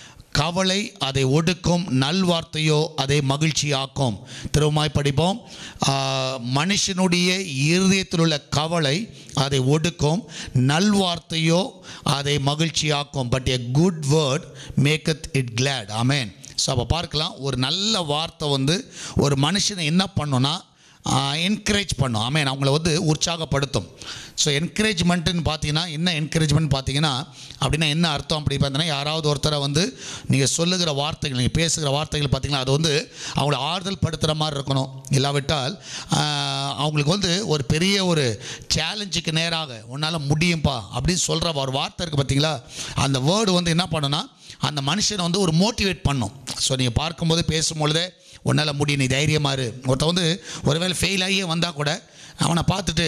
கவலை அதை ஒடுக்கும் நல்வார்த்தையோ அதை மகிழ்ச்சியாக்கும் திருவமாய் படிப்போம் ஆ, மனுஷனுடைய இருதயத்தில் உள்ள கவலை அதை ஒடுக்கும் நல்வார்த்தையோ அதை மகிழ்ச்சியாக்கும் but a good word maketh it glad amen so அப்போ பார்க்கலாம் ஒரு நல்ல வார்த்தை வந்து ஒரு மனுஷனை என்ன பண்ணுன்னா என்கரேஜ் பண்ணும் ஆமென் அவங்கள வந்து உற்சாகப்படுத்தும் ஸோ என்கரேஜ்மெண்ட்டுன்னு பார்த்தீங்கன்னா என்ன என்கரேஜ்மெண்ட் பார்த்தீங்கன்னா அப்படின்னா என்ன அர்த்தம் அப்படி பார்த்தீங்கன்னா யாராவது ஒருத்தரை வந்து நீங்கள் சொல்லுகிற வார்த்தைகள் நீங்கள் பேசுகிற வார்த்தைகள் பார்த்தீங்கன்னா அது வந்து அவங்கள ஆறுதல் படுத்துகிற மாதிரி இருக்கணும் இல்லாவிட்டால் ஆஹ், அவங்களுக்கு வந்து ஒரு பெரிய ஒரு சேலஞ்சுக்கு நேராக உன்னால் முடியும்ப்பா அப்படின்னு சொல்கிற ஒரு வார்த்தை இருக்குது பார்த்தீங்களா அந்த வேர்டு வந்து என்ன பண்ணுன்னா அந்த மனுஷனை வந்து ஒரு மோட்டிவேட் பண்ணும் ஸோ நீங்கள் பார்க்கும்போது பேசும்பொழுதே உன்னால் முடியும் நீ தைரியமாக இரு ஒருத்தன் வந்து ஒருவேளை ஃபெயில் ஆகியே வந்தால் கூட அவனை பார்த்துட்டு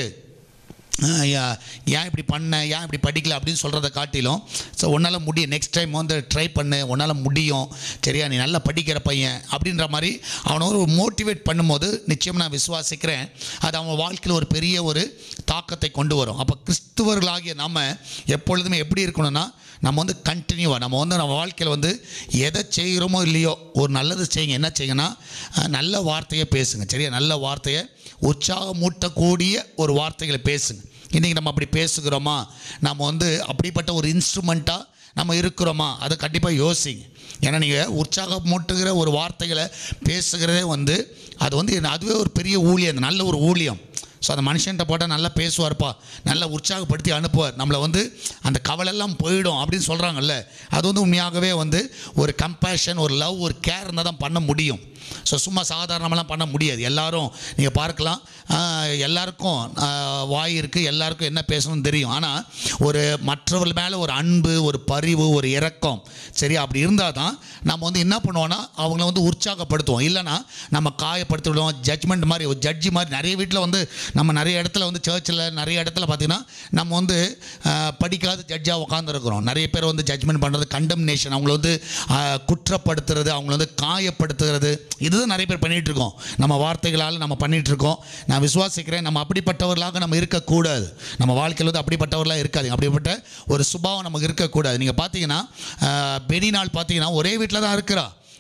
"ஆஹ், யா- ஏன் இப்படி பண்ண ஏன் இப்படி படிக்கல அப்படின்னு சொல்கிறத காட்டிலும் ஸோ உன்னால் முடியும் நெக்ஸ்ட் டைம் வந்து ட்ரை பண்ணு உன்னால் முடியும் சரியா நீ நல்லா படிக்கிற பையன் அப்படின்ற மாதிரி அவனை ஒரு மோட்டிவேட் பண்ணும்போது நிச்சயம் நான் விசுவாசிக்கிறேன் அது அவன் வாழ்க்கையில் ஒரு பெரிய ஒரு தாக்கத்தை கொண்டு வரும் அப்போ கிறிஸ்துவர்களாகிய நம்ம எப்பொழுதுமே எப்படி இருக்கணும்னா நம்ம வந்து கண்டினியூவாக நம்ம வந்து நம்ம வாழ்க்கையில் வந்து எதை செய்கிறோமோ இல்லையோ ஒரு நல்லது செய்யுங்க என்ன செய்யுங்கன்னா அஹ், நல்ல வார்த்தையை பேசுங்க சரியா நல்ல வார்த்தையை உற்சாகமூட்டக்கூடிய ஒரு வார்த்தைகளை பேசுங்க இன்றைக்கி நம்ம அப்படி பேசுகிறோமா நம்ம வந்து அப்படிப்பட்ட ஒரு இன்ஸ்ட்ருமெண்ட்டாக நம்ம இருக்கிறோமா அதை கண்டிப்பாக யோசிங்க ஏன்னா நீங்கள் உற்சாகமூட்டுகிற ஒரு வார்த்தைகளை பேசுகிறதே வந்து அது வந்து அதுவே ஒரு பெரிய ஊழியம் நல்ல ஒரு ஊழியம் ஸோ அந்த மனுஷன்ட்ட போட்டால் நல்லா பேசுவார்ப்பா நல்லா உற்சாகப்படுத்தி அனுப்புவார் நம்மளை வந்து அந்த கவலையெல்லாம் போயிடும் அப்படின்னு சொல்கிறாங்கல்ல அது வந்து உண்மையாகவே வந்து ஒரு கம்பேஷன் ஒரு லவ் ஒரு கேர் இருந்தால் தான் பண்ண முடியும் ஸோ சும்மா சாதாரணமெல்லாம் பண்ண முடியாது எல்லாரும் நீங்கள் பார்க்கலாம் ஆஹ், எல்லாருக்கும் ஆஹ், வாய் இருக்குது எல்லாருக்கும் என்ன பேசணும்னு தெரியும் ஆனால் ஒரு மற்றவர்கள் மேலே ஒரு அன்பு ஒரு பரிவு ஒரு இரக்கம் சரி அப்படி இருந்தால் தான் நம்ம வந்து என்ன பண்ணுவோம்னா அவங்கள வந்து உற்சாகப்படுத்துவோம் இல்லைன்னா நம்ம காயப்படுத்தி விடுவோம் ஜட்ஜ்மெண்ட் மாதிரி ஒரு ஜட்ஜி மாதிரி நிறைய வீட்டில் வந்து நம்ம நிறைய இடத்துல வந்து சர்ச்சில் நிறைய இடத்துல பார்த்திங்கன்னா நம்ம வந்து ஆஹ், படிக்காத ஜட்ஜாக உட்காந்துருக்குறோம் நிறைய பேர் வந்து ஜட்ஜ்மெண்ட் பண்ணுறது கண்டம்னேஷன் அவங்கள வந்து ஆஹ், குற்றப்படுத்துறது அவங்கள வந்து காயப்படுத்துகிறது இதுதான் நிறைய பேர் பண்ணிகிட்டு இருக்கோம் நம்ம வார்த்தைகளால் நம்ம பண்ணிகிட்டு இருக்கோம் நான் விசுவாசிக்கிறேன் நம்ம அப்படிப்பட்டவர்களாக நம்ம இருக்கக்கூடாது நம்ம வாழ்க்கையில் வந்து அப்படிப்பட்டவர்களாக இருக்காது அப்படிப்பட்ட ஒரு சுபாவம் நமக்கு இருக்கக்கூடாது நீங்கள் பார்த்தீங்கன்னா ஆஹ், பெனினால் பார்த்தீங்கன்னா ஒரே வீட்டில் தான் இருக்கிறா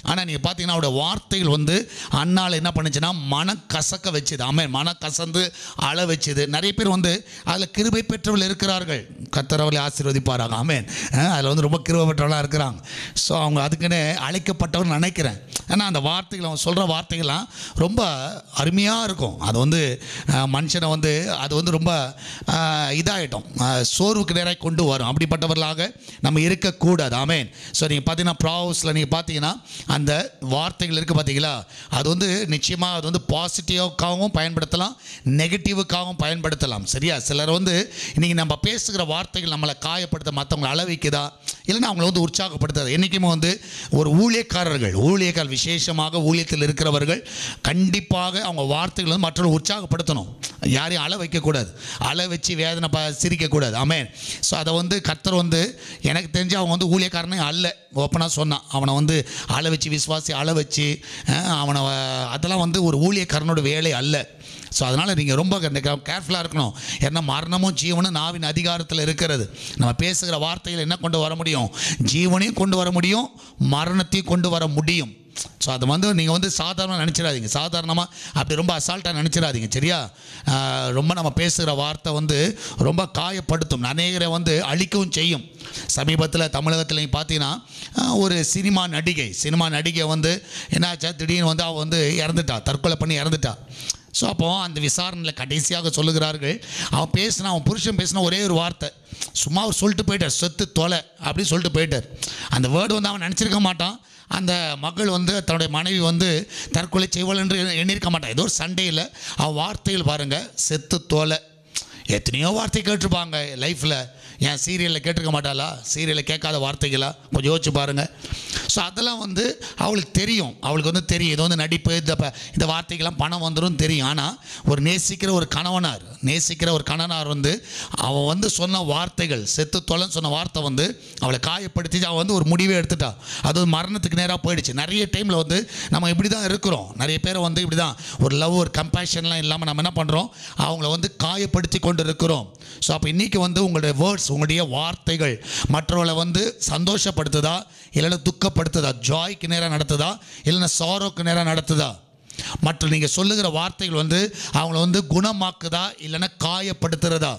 ஆனால் நீங்கள் பார்த்தீங்கன்னா அவருடைய வார்த்தைகள் வந்து அண்ணால் என்ன பண்ணுச்சுன்னா மன கசக்க வச்சுது ஆமென் மன கசந்து அழ வச்சுது நிறைய பேர் வந்து அதில் கிருபை பெற்றவர்கள் இருக்கிறார்கள் கர்த்தர் அவர்களை ஆசீர்வதிப்பாராங்க ஆமென் அதில் வந்து ரொம்ப கிருபை பெற்றவர்களாக இருக்கிறாங்க ஸோ அவங்க அதுக்குன்னு அழைக்கப்பட்டவர் நினைக்கிறேன் ஏன்னா அந்த வார்த்தைகள் அவங்க சொல்கிற வார்த்தைகள்லாம் ரொம்ப அருமையாக இருக்கும் அது வந்து அஹ், மனுஷனை வந்து அது வந்து ரொம்ப அஹ், இதாயிட்டோம் அஹ், சோர்வுக்கு நேராக கொண்டு வரும் அப்படிப்பட்டவர்களாக நம்ம இருக்கக்கூடாது ஆமென் ஸோ நீங்கள் பார்த்தீங்கன்னா ப்ராவஸில் நீங்கள் பார்த்தீங்கன்னா அந்த வார்த்தைகள் இருக்குது பார்த்தீங்களா அது வந்து நிச்சயமாக அது வந்து பாசிட்டிவாகவும் பயன்படுத்தலாம் நெகட்டிவுக்காகவும் பயன்படுத்தலாம் சரியா சிலர் வந்து இன்றைக்கி நம்ம பேசுகிற வார்த்தைகள் நம்மளை காயப்படுத்த மற்றவங்களை அள வைக்குதா இல்லைன்னா அவங்கள வந்து உற்சாகப்படுத்தாது என்றைக்குமே வந்து ஒரு ஊழியக்காரர்கள் ஊழியக்காரர் விசேஷமாக ஊழியத்தில் இருக்கிறவர்கள் கண்டிப்பாக அவங்க வார்த்தைகள் வந்து மற்றவர்கள் உற்சாகப்படுத்தணும் யாரையும் அள வைக்கக்கூடாது அள வச்சு வேதனை ப சிரிக்கக்கூடாது ஆமென் ஸோ அதை வந்து கர்த்தர் வந்து எனக்கு தெரிஞ்சு அவங்க வந்து ஊழியக்காரனே அல்ல ஓப்பனாக சொன்னான் அவனை வந்து அள வச்சு விசுவாசி அள வச்சு அஹ், அவனை அஹ், அதெல்லாம் வந்து ஒரு ஊழியக்காரனோட வேலை அல்ல ஸோ அதனால் நீங்கள் ரொம்ப கேர்ஃபுல்லாக இருக்கணும் ஏன்னா மரணமும் ஜீவனும் நாவின் அதிகாரத்தில் இருக்கிறது நம்ம பேசுகிற வார்த்தைகள் என்ன கொண்டு வர முடியும் ஜீவனையும் கொண்டு வர முடியும் மரணத்தையும் கொண்டு வர முடியும் ஸோ அதை வந்து நீங்கள் வந்து சாதாரணமாக நினச்சிடாதீங்க சாதாரணமாக அப்படி ரொம்ப அசால்ட்டாக நினச்சிடாதீங்க சரியா ஆஹ் ரொம்ப நம்ம பேசுகிற வார்த்தை வந்து ரொம்ப காயப்படுத்தும் அநேகரை வந்து அழிக்கவும் செய்யும் சமீபத்தில் தமிழகத்தில் நீங்கள் பார்த்தீங்கன்னா ஆஹ் ஒரு சினிமா நடிகை சினிமா நடிகை வந்து என்னாச்சா திடீர்னு வந்து அவள் வந்து இறந்துட்டா தற்கொலை பண்ணி இறந்துட்டா ஸோ அப்போ அந்த விசாரணையில் கடைசியாக சொல்லுகிறார்கள் அவன் பேசினா அவன் புருஷன் பேசின ஒரே ஒரு வார்த்தை சும்மா அவர் சொல்லிட்டு போயிட்டார் செத்து தொலை அப்படின்னு சொல்லிட்டு போயிட்டார் அந்த வேர்டு வந்து அவன் நினச்சிருக்க மாட்டான் அந்த மகள் வந்து தன்னுடைய மனைவி வந்து தற்கொலை செய்வாள் என்று எண்ணியிருக்க மாட்டான் ஏதோ ஒரு சண்டையில் அவன் வார்த்தைகள் பாருங்கள் செத்து தோலை எத்தனையோ வார்த்தை கேட்டிருப்பாங்க லைஃப்பில் ஏன் சீரியலில் கேட்டிருக்க மாட்டாளா சீரியலில் கேட்காத வார்த்தைகளா கொஞ்சம் யோசிச்சு பாருங்கள் ஸோ அதெல்லாம் வந்து அவளுக்கு தெரியும் அவளுக்கு வந்து தெரியும் இது வந்து நடிப்பு இந்த ப- இந்த வார்த்தைக்கெல்லாம் பணம் வந்துடும் தெரியும் ஆனால் ஒரு நேசிக்கிற ஒரு கணவனார் நேசிக்கிற ஒரு கணவனார் வந்து அவன் வந்து சொன்ன வார்த்தைகள் செத்து தொலைன்னு சொன்ன வார்த்தை வந்து அவளை காயப்படுத்தி அவள் வந்து ஒரு முடிவே எடுத்துட்டா அது வந்து மரணத்துக்கு நேராக போயிடுச்சு நிறைய டைமில் வந்து நம்ம இப்படி தான் இருக்கிறோம் நிறைய பேர் வந்து இப்படி தான் ஒரு லவ் ஒரு கம்பேஷன்லாம் இல்லாமல் நம்ம என்ன பண்ணுறோம் அவங்கள வந்து காயப்படுத்தி கொண்டு இருக்கிறோம் ஸோ அப்போ இன்றைக்கி வந்து உங்களுடைய வேர்ட்ஸ் உங்களுடைய வார்த்தைகள் மற்றவர்களை வந்து சந்தோஷப்படுத்துதா இல்லைன்னா துக்கப்படுத்துதா ஜாய்க்கு நேராக நடத்துதா இல்லைன்னா சாரோக்கு நேராக நடத்துதா மற்ற நீங்கள் சொல்லுகிற வார்த்தைகள் வந்து அவங்கள வந்து குணமாக்குதா இல்லைன்னா காயப்படுத்துகிறதா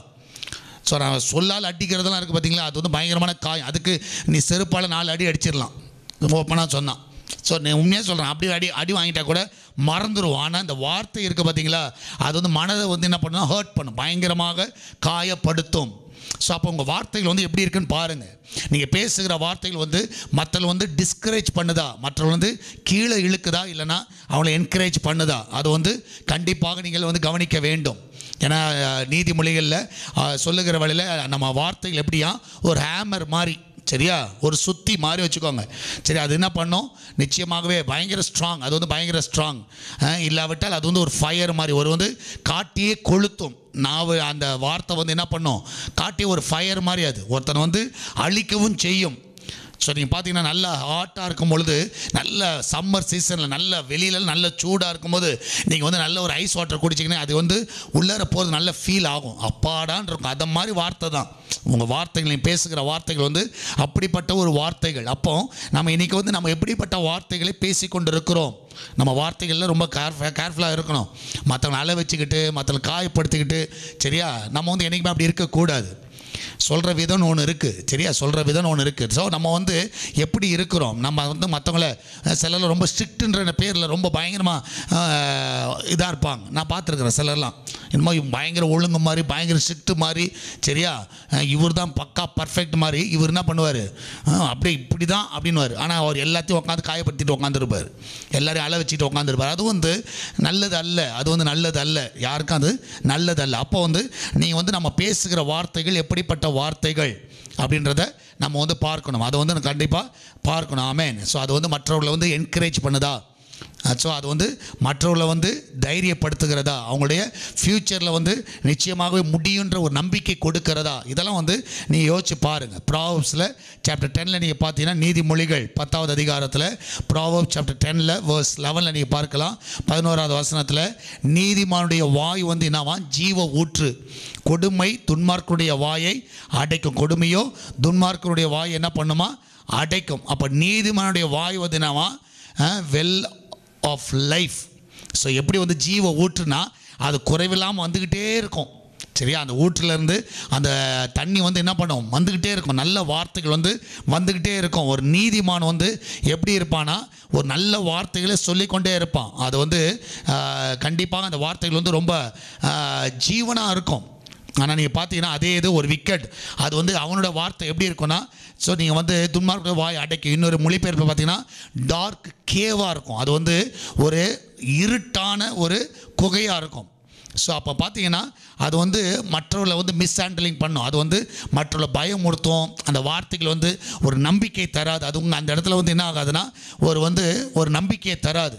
ஸோ நான் சொல்லால் அடிக்கிறதெல்லாம் இருக்குது பார்த்தீங்களா அது வந்து பயங்கரமான காயம் அதுக்கு நீ செருப்பால் நாலு அடி அடிச்சிடலாம் ஓப்பனாக சொன்னான் ஸோ நீ உண்மையாக சொல்கிறேன் அப்படி அடி அடி வாங்கிட்டா கூட மறந்துடும் ஆனால் இந்த வார்த்தை இருக்குது பார்த்தீங்களா அது வந்து மனதை வந்து என்ன பண்ணும் ஹர்ட் பண்ணும் பயங்கரமாக காயப்படுத்தும் ஸோ அப்போ உங்கள் வார்த்தைகள் வந்து எப்படி இருக்குன்னு பாருங்கள் நீங்கள் பேசுகிற வார்த்தைகள் வந்து மற்றவங்க வந்து டிஸ்கரேஜ் பண்ணுதா மற்றவங்க வந்து கீழே இழுக்குதா இல்லைன்னா அவங்கள என்கரேஜ் பண்ணுதா அது வந்து கண்டிப்பாக நீங்கள் வந்து கவனிக்க வேண்டும் ஏன்னா அஹ், நீதிமொழிகளில் அஹ், சொல்லுகிற வழியில் நம்ம வார்த்தைகள் எப்படியா ஒரு ஹேமர் மாதிரி சரியா ஒரு சுத்தி மாதிரி வச்சுக்கோங்க சரி அது என்ன பண்ணும் நிச்சயமாகவே பயங்கர ஸ்ட்ராங் அது வந்து பயங்கர ஸ்ட்ராங் இல்லாவிட்டால் அது வந்து ஒரு ஃபயர் மாதிரி ஒரு வந்து காட்டியே கொளுத்தும் நாவு அந்த வார்த்தை வந்து என்ன பண்ணும் காட்டிய ஒரு ஃபயர் மாதிரி அது ஒருத்தனை வந்து அழிக்கவும் செய்யும் ஸோ நீங்கள் பார்த்தீங்கன்னா நல்லா ஹாட்டாக இருக்கும் பொழுது நல்ல சம்மர் சீசனில் நல்ல வெளியில நல்ல சூடாக இருக்கும்போது நீங்கள் வந்து நல்ல ஒரு ஐஸ் வாட்டர் குடிச்சிங்கன்னா அது வந்து உள்ளார போகிறது நல்ல ஃபீல் ஆகும் அப்பாடான் இருக்கும் அந்த மாதிரி வார்த்தை தான் உங்கள் வார்த்தைகள் நீ பேசுகிற வார்த்தைகள் வந்து அப்படிப்பட்ட ஒரு வார்த்தைகள் அப்போ நம்ம இன்றைக்கி வந்து நம்ம எப்படிப்பட்ட வார்த்தைகளை பேசி கொண்டு இருக்கிறோம் நம்ம வார்த்தைகளில் ரொம்ப கேர்ஃபு கேர்ஃபுல்லாக இருக்கணும் மற்றவங்களை அழ வச்சுக்கிட்டு மற்றவங்களை காயப்படுத்திக்கிட்டு சரியா நம்ம வந்து என்றைக்குமே அப்படி இருக்கக்கூடாது சொல்கிற விதம்னு ஒன்று இருக்குது சரியா சொல்கிற விதம்னு ஒன்று இருக்குது ஸோ நம்ம வந்து எப்படி இருக்கிறோம் நம்ம வந்து மற்றவங்கள சிலர்லாம் ரொம்ப ஸ்ட்ரிக்ட்டுன்ற பேரில் ரொம்ப பயங்கரமாக இதாக இருப்பாங்க நான் பார்த்துருக்குறேன் சிலர்லாம் என்னமோ இவன் பயங்கர ஒழுங்கு மாதிரி பயங்கர ஸ்ட்ரிக்ட்டு மாதிரி சரியா இவர் தான் பக்கா பர்ஃபெக்ட் மாதிரி இவர் என்ன பண்ணுவார் அப்படி இப்படி தான் அப்படின்னுவார் ஆனால் அவர் எல்லாத்தையும் உட்காந்து காயப்படுத்திட்டு உட்காந்துருப்பார் எல்லாரையும் அழ வச்சுட்டு உட்காந்துருப்பார் அது வந்து நல்லது அல்ல அது வந்து நல்லது அல்ல யாருக்கும் அது நல்லது அல்ல அப்போ வந்து நீங்கள் வந்து நம்ம பேசுகிற வார்த்தைகள் எப்படிப்பட்ட வார்த்தைகள் அப்படின்றத நம்ம வந்து பார்க்கணும் அதை வந்து கண்டிப்பாக பார்க்கணும் ஆமேன் ஸோ அது வந்து மற்றவர்களை வந்து என்கரேஜ் பண்ணுதா ஸோ அது வந்து மற்றவர்களை வந்து தைரியப்படுத்துகிறதா அவங்களுடைய ஃப்யூச்சரில் வந்து நிச்சயமாகவே முடியுன்ற ஒரு நம்பிக்கை கொடுக்கிறதா இதெல்லாம் வந்து நீங்கள் யோசிச்சு பாருங்கள் ப்ராவப்ஸில் சாப்டர் டெனில் நீங்கள் பார்த்தீங்கன்னா நீதிமொழிகள் பத்தாவது அதிகாரத்தில் ப்ராவப் சாப்டர் டெனில் வேர்ஸ் லெவனில் நீங்கள் பார்க்கலாம் பதினோராவது வசனத்தில் நீதிமானுடைய வாய் வந்து என்னவா ஜீவ ஊற்று கொடுமை துன்மார்க்குடைய வாயை அடைக்கும் கொடுமையோ துன்மார்க்கருடைய வாய் என்ன பண்ணுமா அடைக்கும் அப்போ நீதிமானுடைய வாய் வந்து என்னவா வெல் ஆஃப் லைஃப் ஸோ எப்படி வந்து ஜீவ ஊற்றுனா அது குறைவில்லாமல் வந்துக்கிட்டே இருக்கும் சரியா அந்த ஊற்றுலேருந்து அந்த தண்ணி வந்து என்ன பண்ணும் வந்துக்கிட்டே இருக்கும் நல்ல வார்த்தைகள் வந்து வந்துக்கிட்டே இருக்கும் ஒரு நீதிமான் வந்து எப்படி இருப்பானா ஒரு நல்ல வார்த்தைகளை சொல்லிக்கொண்டே இருப்பான் அது வந்து கண்டிப்பாக அந்த வார்த்தைகள் வந்து ரொம்ப ஜீவனாக இருக்கும் ஆனால் நீங்கள் பார்த்தீங்கன்னா அதே இது ஒரு விக்கெட் அது வந்து அவனோட வார்த்தை எப்படி இருக்கும்னா ஸோ நீங்கள் வந்து துன்மார்க்க வாய் அடைக்கும் இன்னொரு மொழிபெயர்ப்பு பார்த்தீங்கன்னா டார்க் கேவாக இருக்கும் அது வந்து ஒரு இருட்டான ஒரு குகையாக இருக்கும் ஸோ அப்போ பார்த்தீங்கன்னா அது வந்து மற்றவர்களை வந்து மிஸ் ஹேண்டலிங் பண்ணும் அது வந்து மற்றவர்களை பயமுறுத்தும் அந்த வார்த்தைகள் வந்து ஒரு நம்பிக்கை தராது அது உங்கள் அந்த இடத்துல வந்து என்ன ஆகாதுன்னா ஒரு வந்து ஒரு நம்பிக்கையை தராது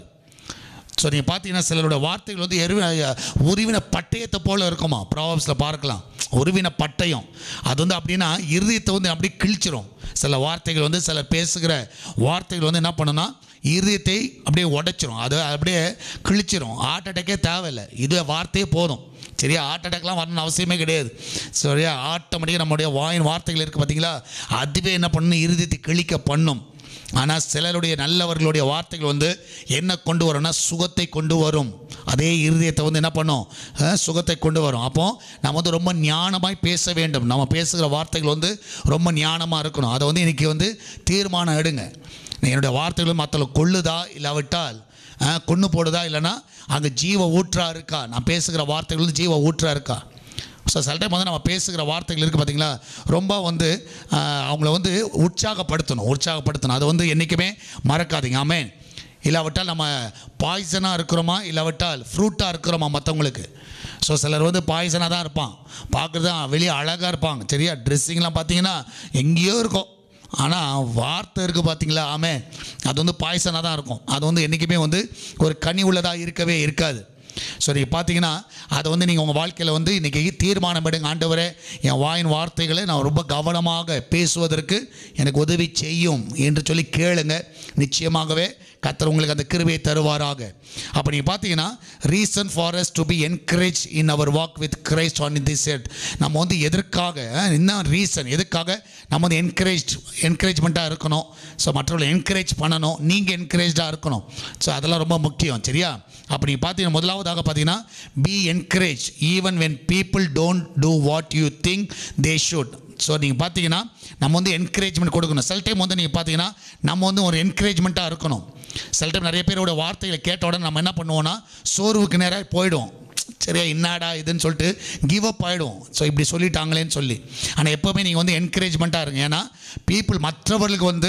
ஸோ நீங்கள் பார்த்தீங்கன்னா சிலரோட வார்த்தைகள் வந்து எருவி உருவின பட்டயத்தை போல் இருக்குமா ப்ராப்ஸில் பார்க்கலாம் உருவின பட்டயம் அது வந்து அப்படின்னா இருதயத்தை வந்து அப்படியே கிழிச்சிரும் சில வார்த்தைகள் வந்து சிலர் பேசுகிற வார்த்தைகள் வந்து என்ன பண்ணுன்னா இருதயத்தை அப்படியே உடைச்சிரும் அது அப்படியே கிழிச்சிரும் ஹார்ட் அட்டாக்கே தேவையில்லை இது வார்த்தையே போதும் சரியா ஹார்ட் அட்டாக்லாம் வரணும்னு அவசியமே கிடையாது சரியா ஆட்டோமேட்டிக்காக நம்முடைய வாயின் வார்த்தைகள் இருக்குது பார்த்தீங்களா அதுவே என்ன பண்ணணும் இருதயத்தை கிழிக்க பண்ணும் ஆனால் சிலருடைய நல்லவர்களுடைய வார்த்தைகள் வந்து என்ன கொண்டு வரும்னா சுகத்தை கொண்டு வரும் அதே இருதயத்தை வந்து என்ன பண்ணும் அஹ், சுகத்தை கொண்டு வரும் அப்போ நம்ம வந்து ரொம்ப ஞானமாய் பேச வேண்டும் நம்ம பேசுகிற வார்த்தைகள் வந்து ரொம்ப ஞானமாக இருக்கணும் அதை வந்து இன்னைக்கு வந்து தீர்மானம் எடுங்க நீ என்னுடைய வார்த்தைகள் மற்றவங்களை கொள்ளுதா இல்லாவிட்டால் அஹ், கொன்று போடுதா இல்லைன்னா அங்கே ஜீவ ஊற்றா இருக்கா நான் பேசுகிற வார்த்தைகள் வந்து ஜீவ ஊற்றா இருக்கா ஸோ சில டைம் வந்து நம்ம பேசுகிற வார்த்தைகள் இருக்குது பார்த்தீங்களா ரொம்ப வந்து ஆஹ், அவங்கள வந்து உற்சாகப்படுத்தணும் உற்சாகப்படுத்தணும் அது வந்து என்றைக்குமே மறக்காதீங்க ஆமென் இல்லாவிட்டால் நம்ம பாய்சனாக இருக்கிறோமா இல்லாவிட்டால் ஃப்ரூட்டாக இருக்கிறோமா மற்றவங்களுக்கு ஸோ சிலர் வந்து பாய்சனாக தான் இருப்பான் பார்க்குறது வெளியே அழகாக இருப்பாங்க சரியா ட்ரெஸ்ஸிங்லாம் பார்த்தீங்கன்னா எங்கேயோ இருக்கும் ஆனால் வார்த்தை இருக்குது பார்த்தீங்களா ஆமே அது வந்து பாய்சனாக தான் இருக்கும் அது வந்து என்றைக்குமே வந்து ஒரு கனி உள்ளதாக இருக்கவே இருக்காது ஸோ நீங்கள் பார்த்தீங்கன்னா அதை வந்து நீங்கள் உங்கள் வாழ்க்கையில் வந்து இன்றைக்கி தீர்மானம் எடுங்க ஆண்டவரே என் வாயின் வார்த்தைகளை நான் ரொம்ப கவனமாக பேசுவதற்கு எனக்கு உதவி செய்யும் என்று சொல்லி கேளுங்க நிச்சயமாகவே கர்த்தர் உங்களுக்கு அந்த கிருபையை தருவாராக அப்போ நீங்கள் பார்த்தீங்கன்னா reason for us to be encourage in our walk with Christ on this set நம்ம வந்து எதற்காக அஹ், என்ன ரீசன் எதுக்காக நம்ம வந்து என்கரேஜ் என்கரேஜ்மெண்ட்டாக இருக்கணும் ஸோ மற்றவர்களை என்கரேஜ் பண்ணணும் நீங்கள் என்கரேஜாக இருக்கணும் ஸோ அதெல்லாம் ரொம்ப முக்கியம் சரியா அப்படி பார்த்தீங்கன்னா முதலாவதாக பார்த்தீங்கன்னா be encourage even when people don't do what you think they should so நீங்கள் பார்த்தீங்கன்னா நம்ம வந்து என்கரேஜ்மெண்ட் கொடுக்கணும் சில டைம் வந்து நீங்கள் பார்த்தீங்கன்னா நம்ம வந்து ஒரு என்கரேஜ்மெண்ட்டாக இருக்கணும் சில டைம் நிறைய பேரோட வார்த்தைகளை கேட்ட உடனே நம்ம என்ன பண்ணுவோம்னா சோர்வுக்கு நேராக போயிடுவோம் சரியா என்னடா இதுன்னு சொல்லிட்டு கிவ் அப் ஆகிடும் ஸோ இப்படி சொல்லிட்டாங்களேன்னு சொல்லி ஆனால் எப்போவுமே நீங்கள் வந்து என்கரேஜ்மெண்ட்டாக இருங்க ஏன்னா பீப்புள் மற்றவர்களுக்கு வந்து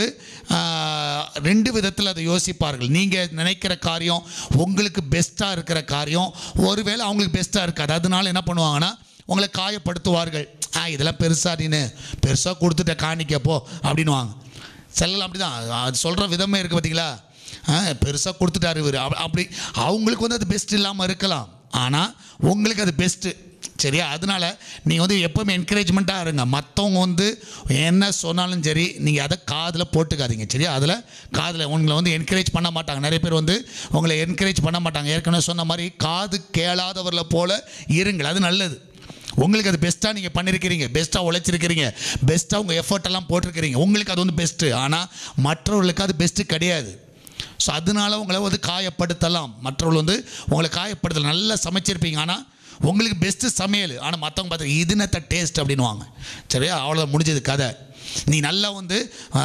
ஆஹ், ரெண்டு விதத்தில் அதை யோசிப்பார்கள் நீங்கள் நினைக்கிற காரியம் உங்களுக்கு பெஸ்ட்டாக இருக்கிற காரியம் ஒருவேளை அவங்களுக்கு பெஸ்ட்டாக இருக்காது அதனால என்ன பண்ணுவாங்கன்னா உங்களை காயப்படுத்துவார்கள் ஆ இதெல்லாம் பெருசா நீனு பெருசாக கொடுத்துட்ட காணிக்கப்போ அப்படின்னுவாங்க செல்லலாம் அப்படி தான் அது சொல்கிற விதமே இருக்குது பார்த்தீங்களா பெருசாக கொடுத்துட்டாரு இவர் அப்படி அவங்களுக்கு வந்து அது பெஸ்ட் இல்லாமல் இருக்கலாம் ஆனால் உங்களுக்கு அது பெஸ்ட்டு சரியா அதனால நீங்கள் வந்து எப்போவுமே என்கரேஜ்மெண்ட்டாக இருங்க மற்றவங்க வந்து என்ன சொன்னாலும் சரி நீங்கள் அதை காதில் போட்டுக்காதீங்க சரியா அதில் காதில் உங்களை வந்து என்கரேஜ் பண்ண மாட்டாங்க நிறைய பேர் வந்து உங்களை என்கரேஜ் பண்ண மாட்டாங்க ஏற்கனவே சொன்ன மாதிரி காது கேளாதவர்களை போல இருங்கள் அது நல்லது உங்களுக்கு அது பெஸ்ட்டாக நீங்கள் பண்ணியிருக்கிறீங்க பெஸ்ட்டாக உழைச்சிருக்கிறீங்க பெஸ்ட்டாக உங்கள் எஃபர்ட் எல்லாம் போட்டிருக்கிறீங்க உங்களுக்கு அது வந்து பெஸ்ட்டு ஆனால் மற்றவர்களுக்கு அது பெஸ்ட்டு கிடையாது ஸோ அதனால உங்களை வந்து காயப்படுத்தலாம் மற்றவர்கள் வந்து உங்களை காயப்படுத்தலாம் நல்லா சமைச்சிருப்பீங்க ஆனால் உங்களுக்கு பெஸ்ட்டு சமையல் ஆனால் மற்றவங்க பார்த்து இதுனத்த டேஸ்ட் அப்படின்வாங்க சரியா அவ்வளோ முடிஞ்சது கதை நீ நல்லா வந்து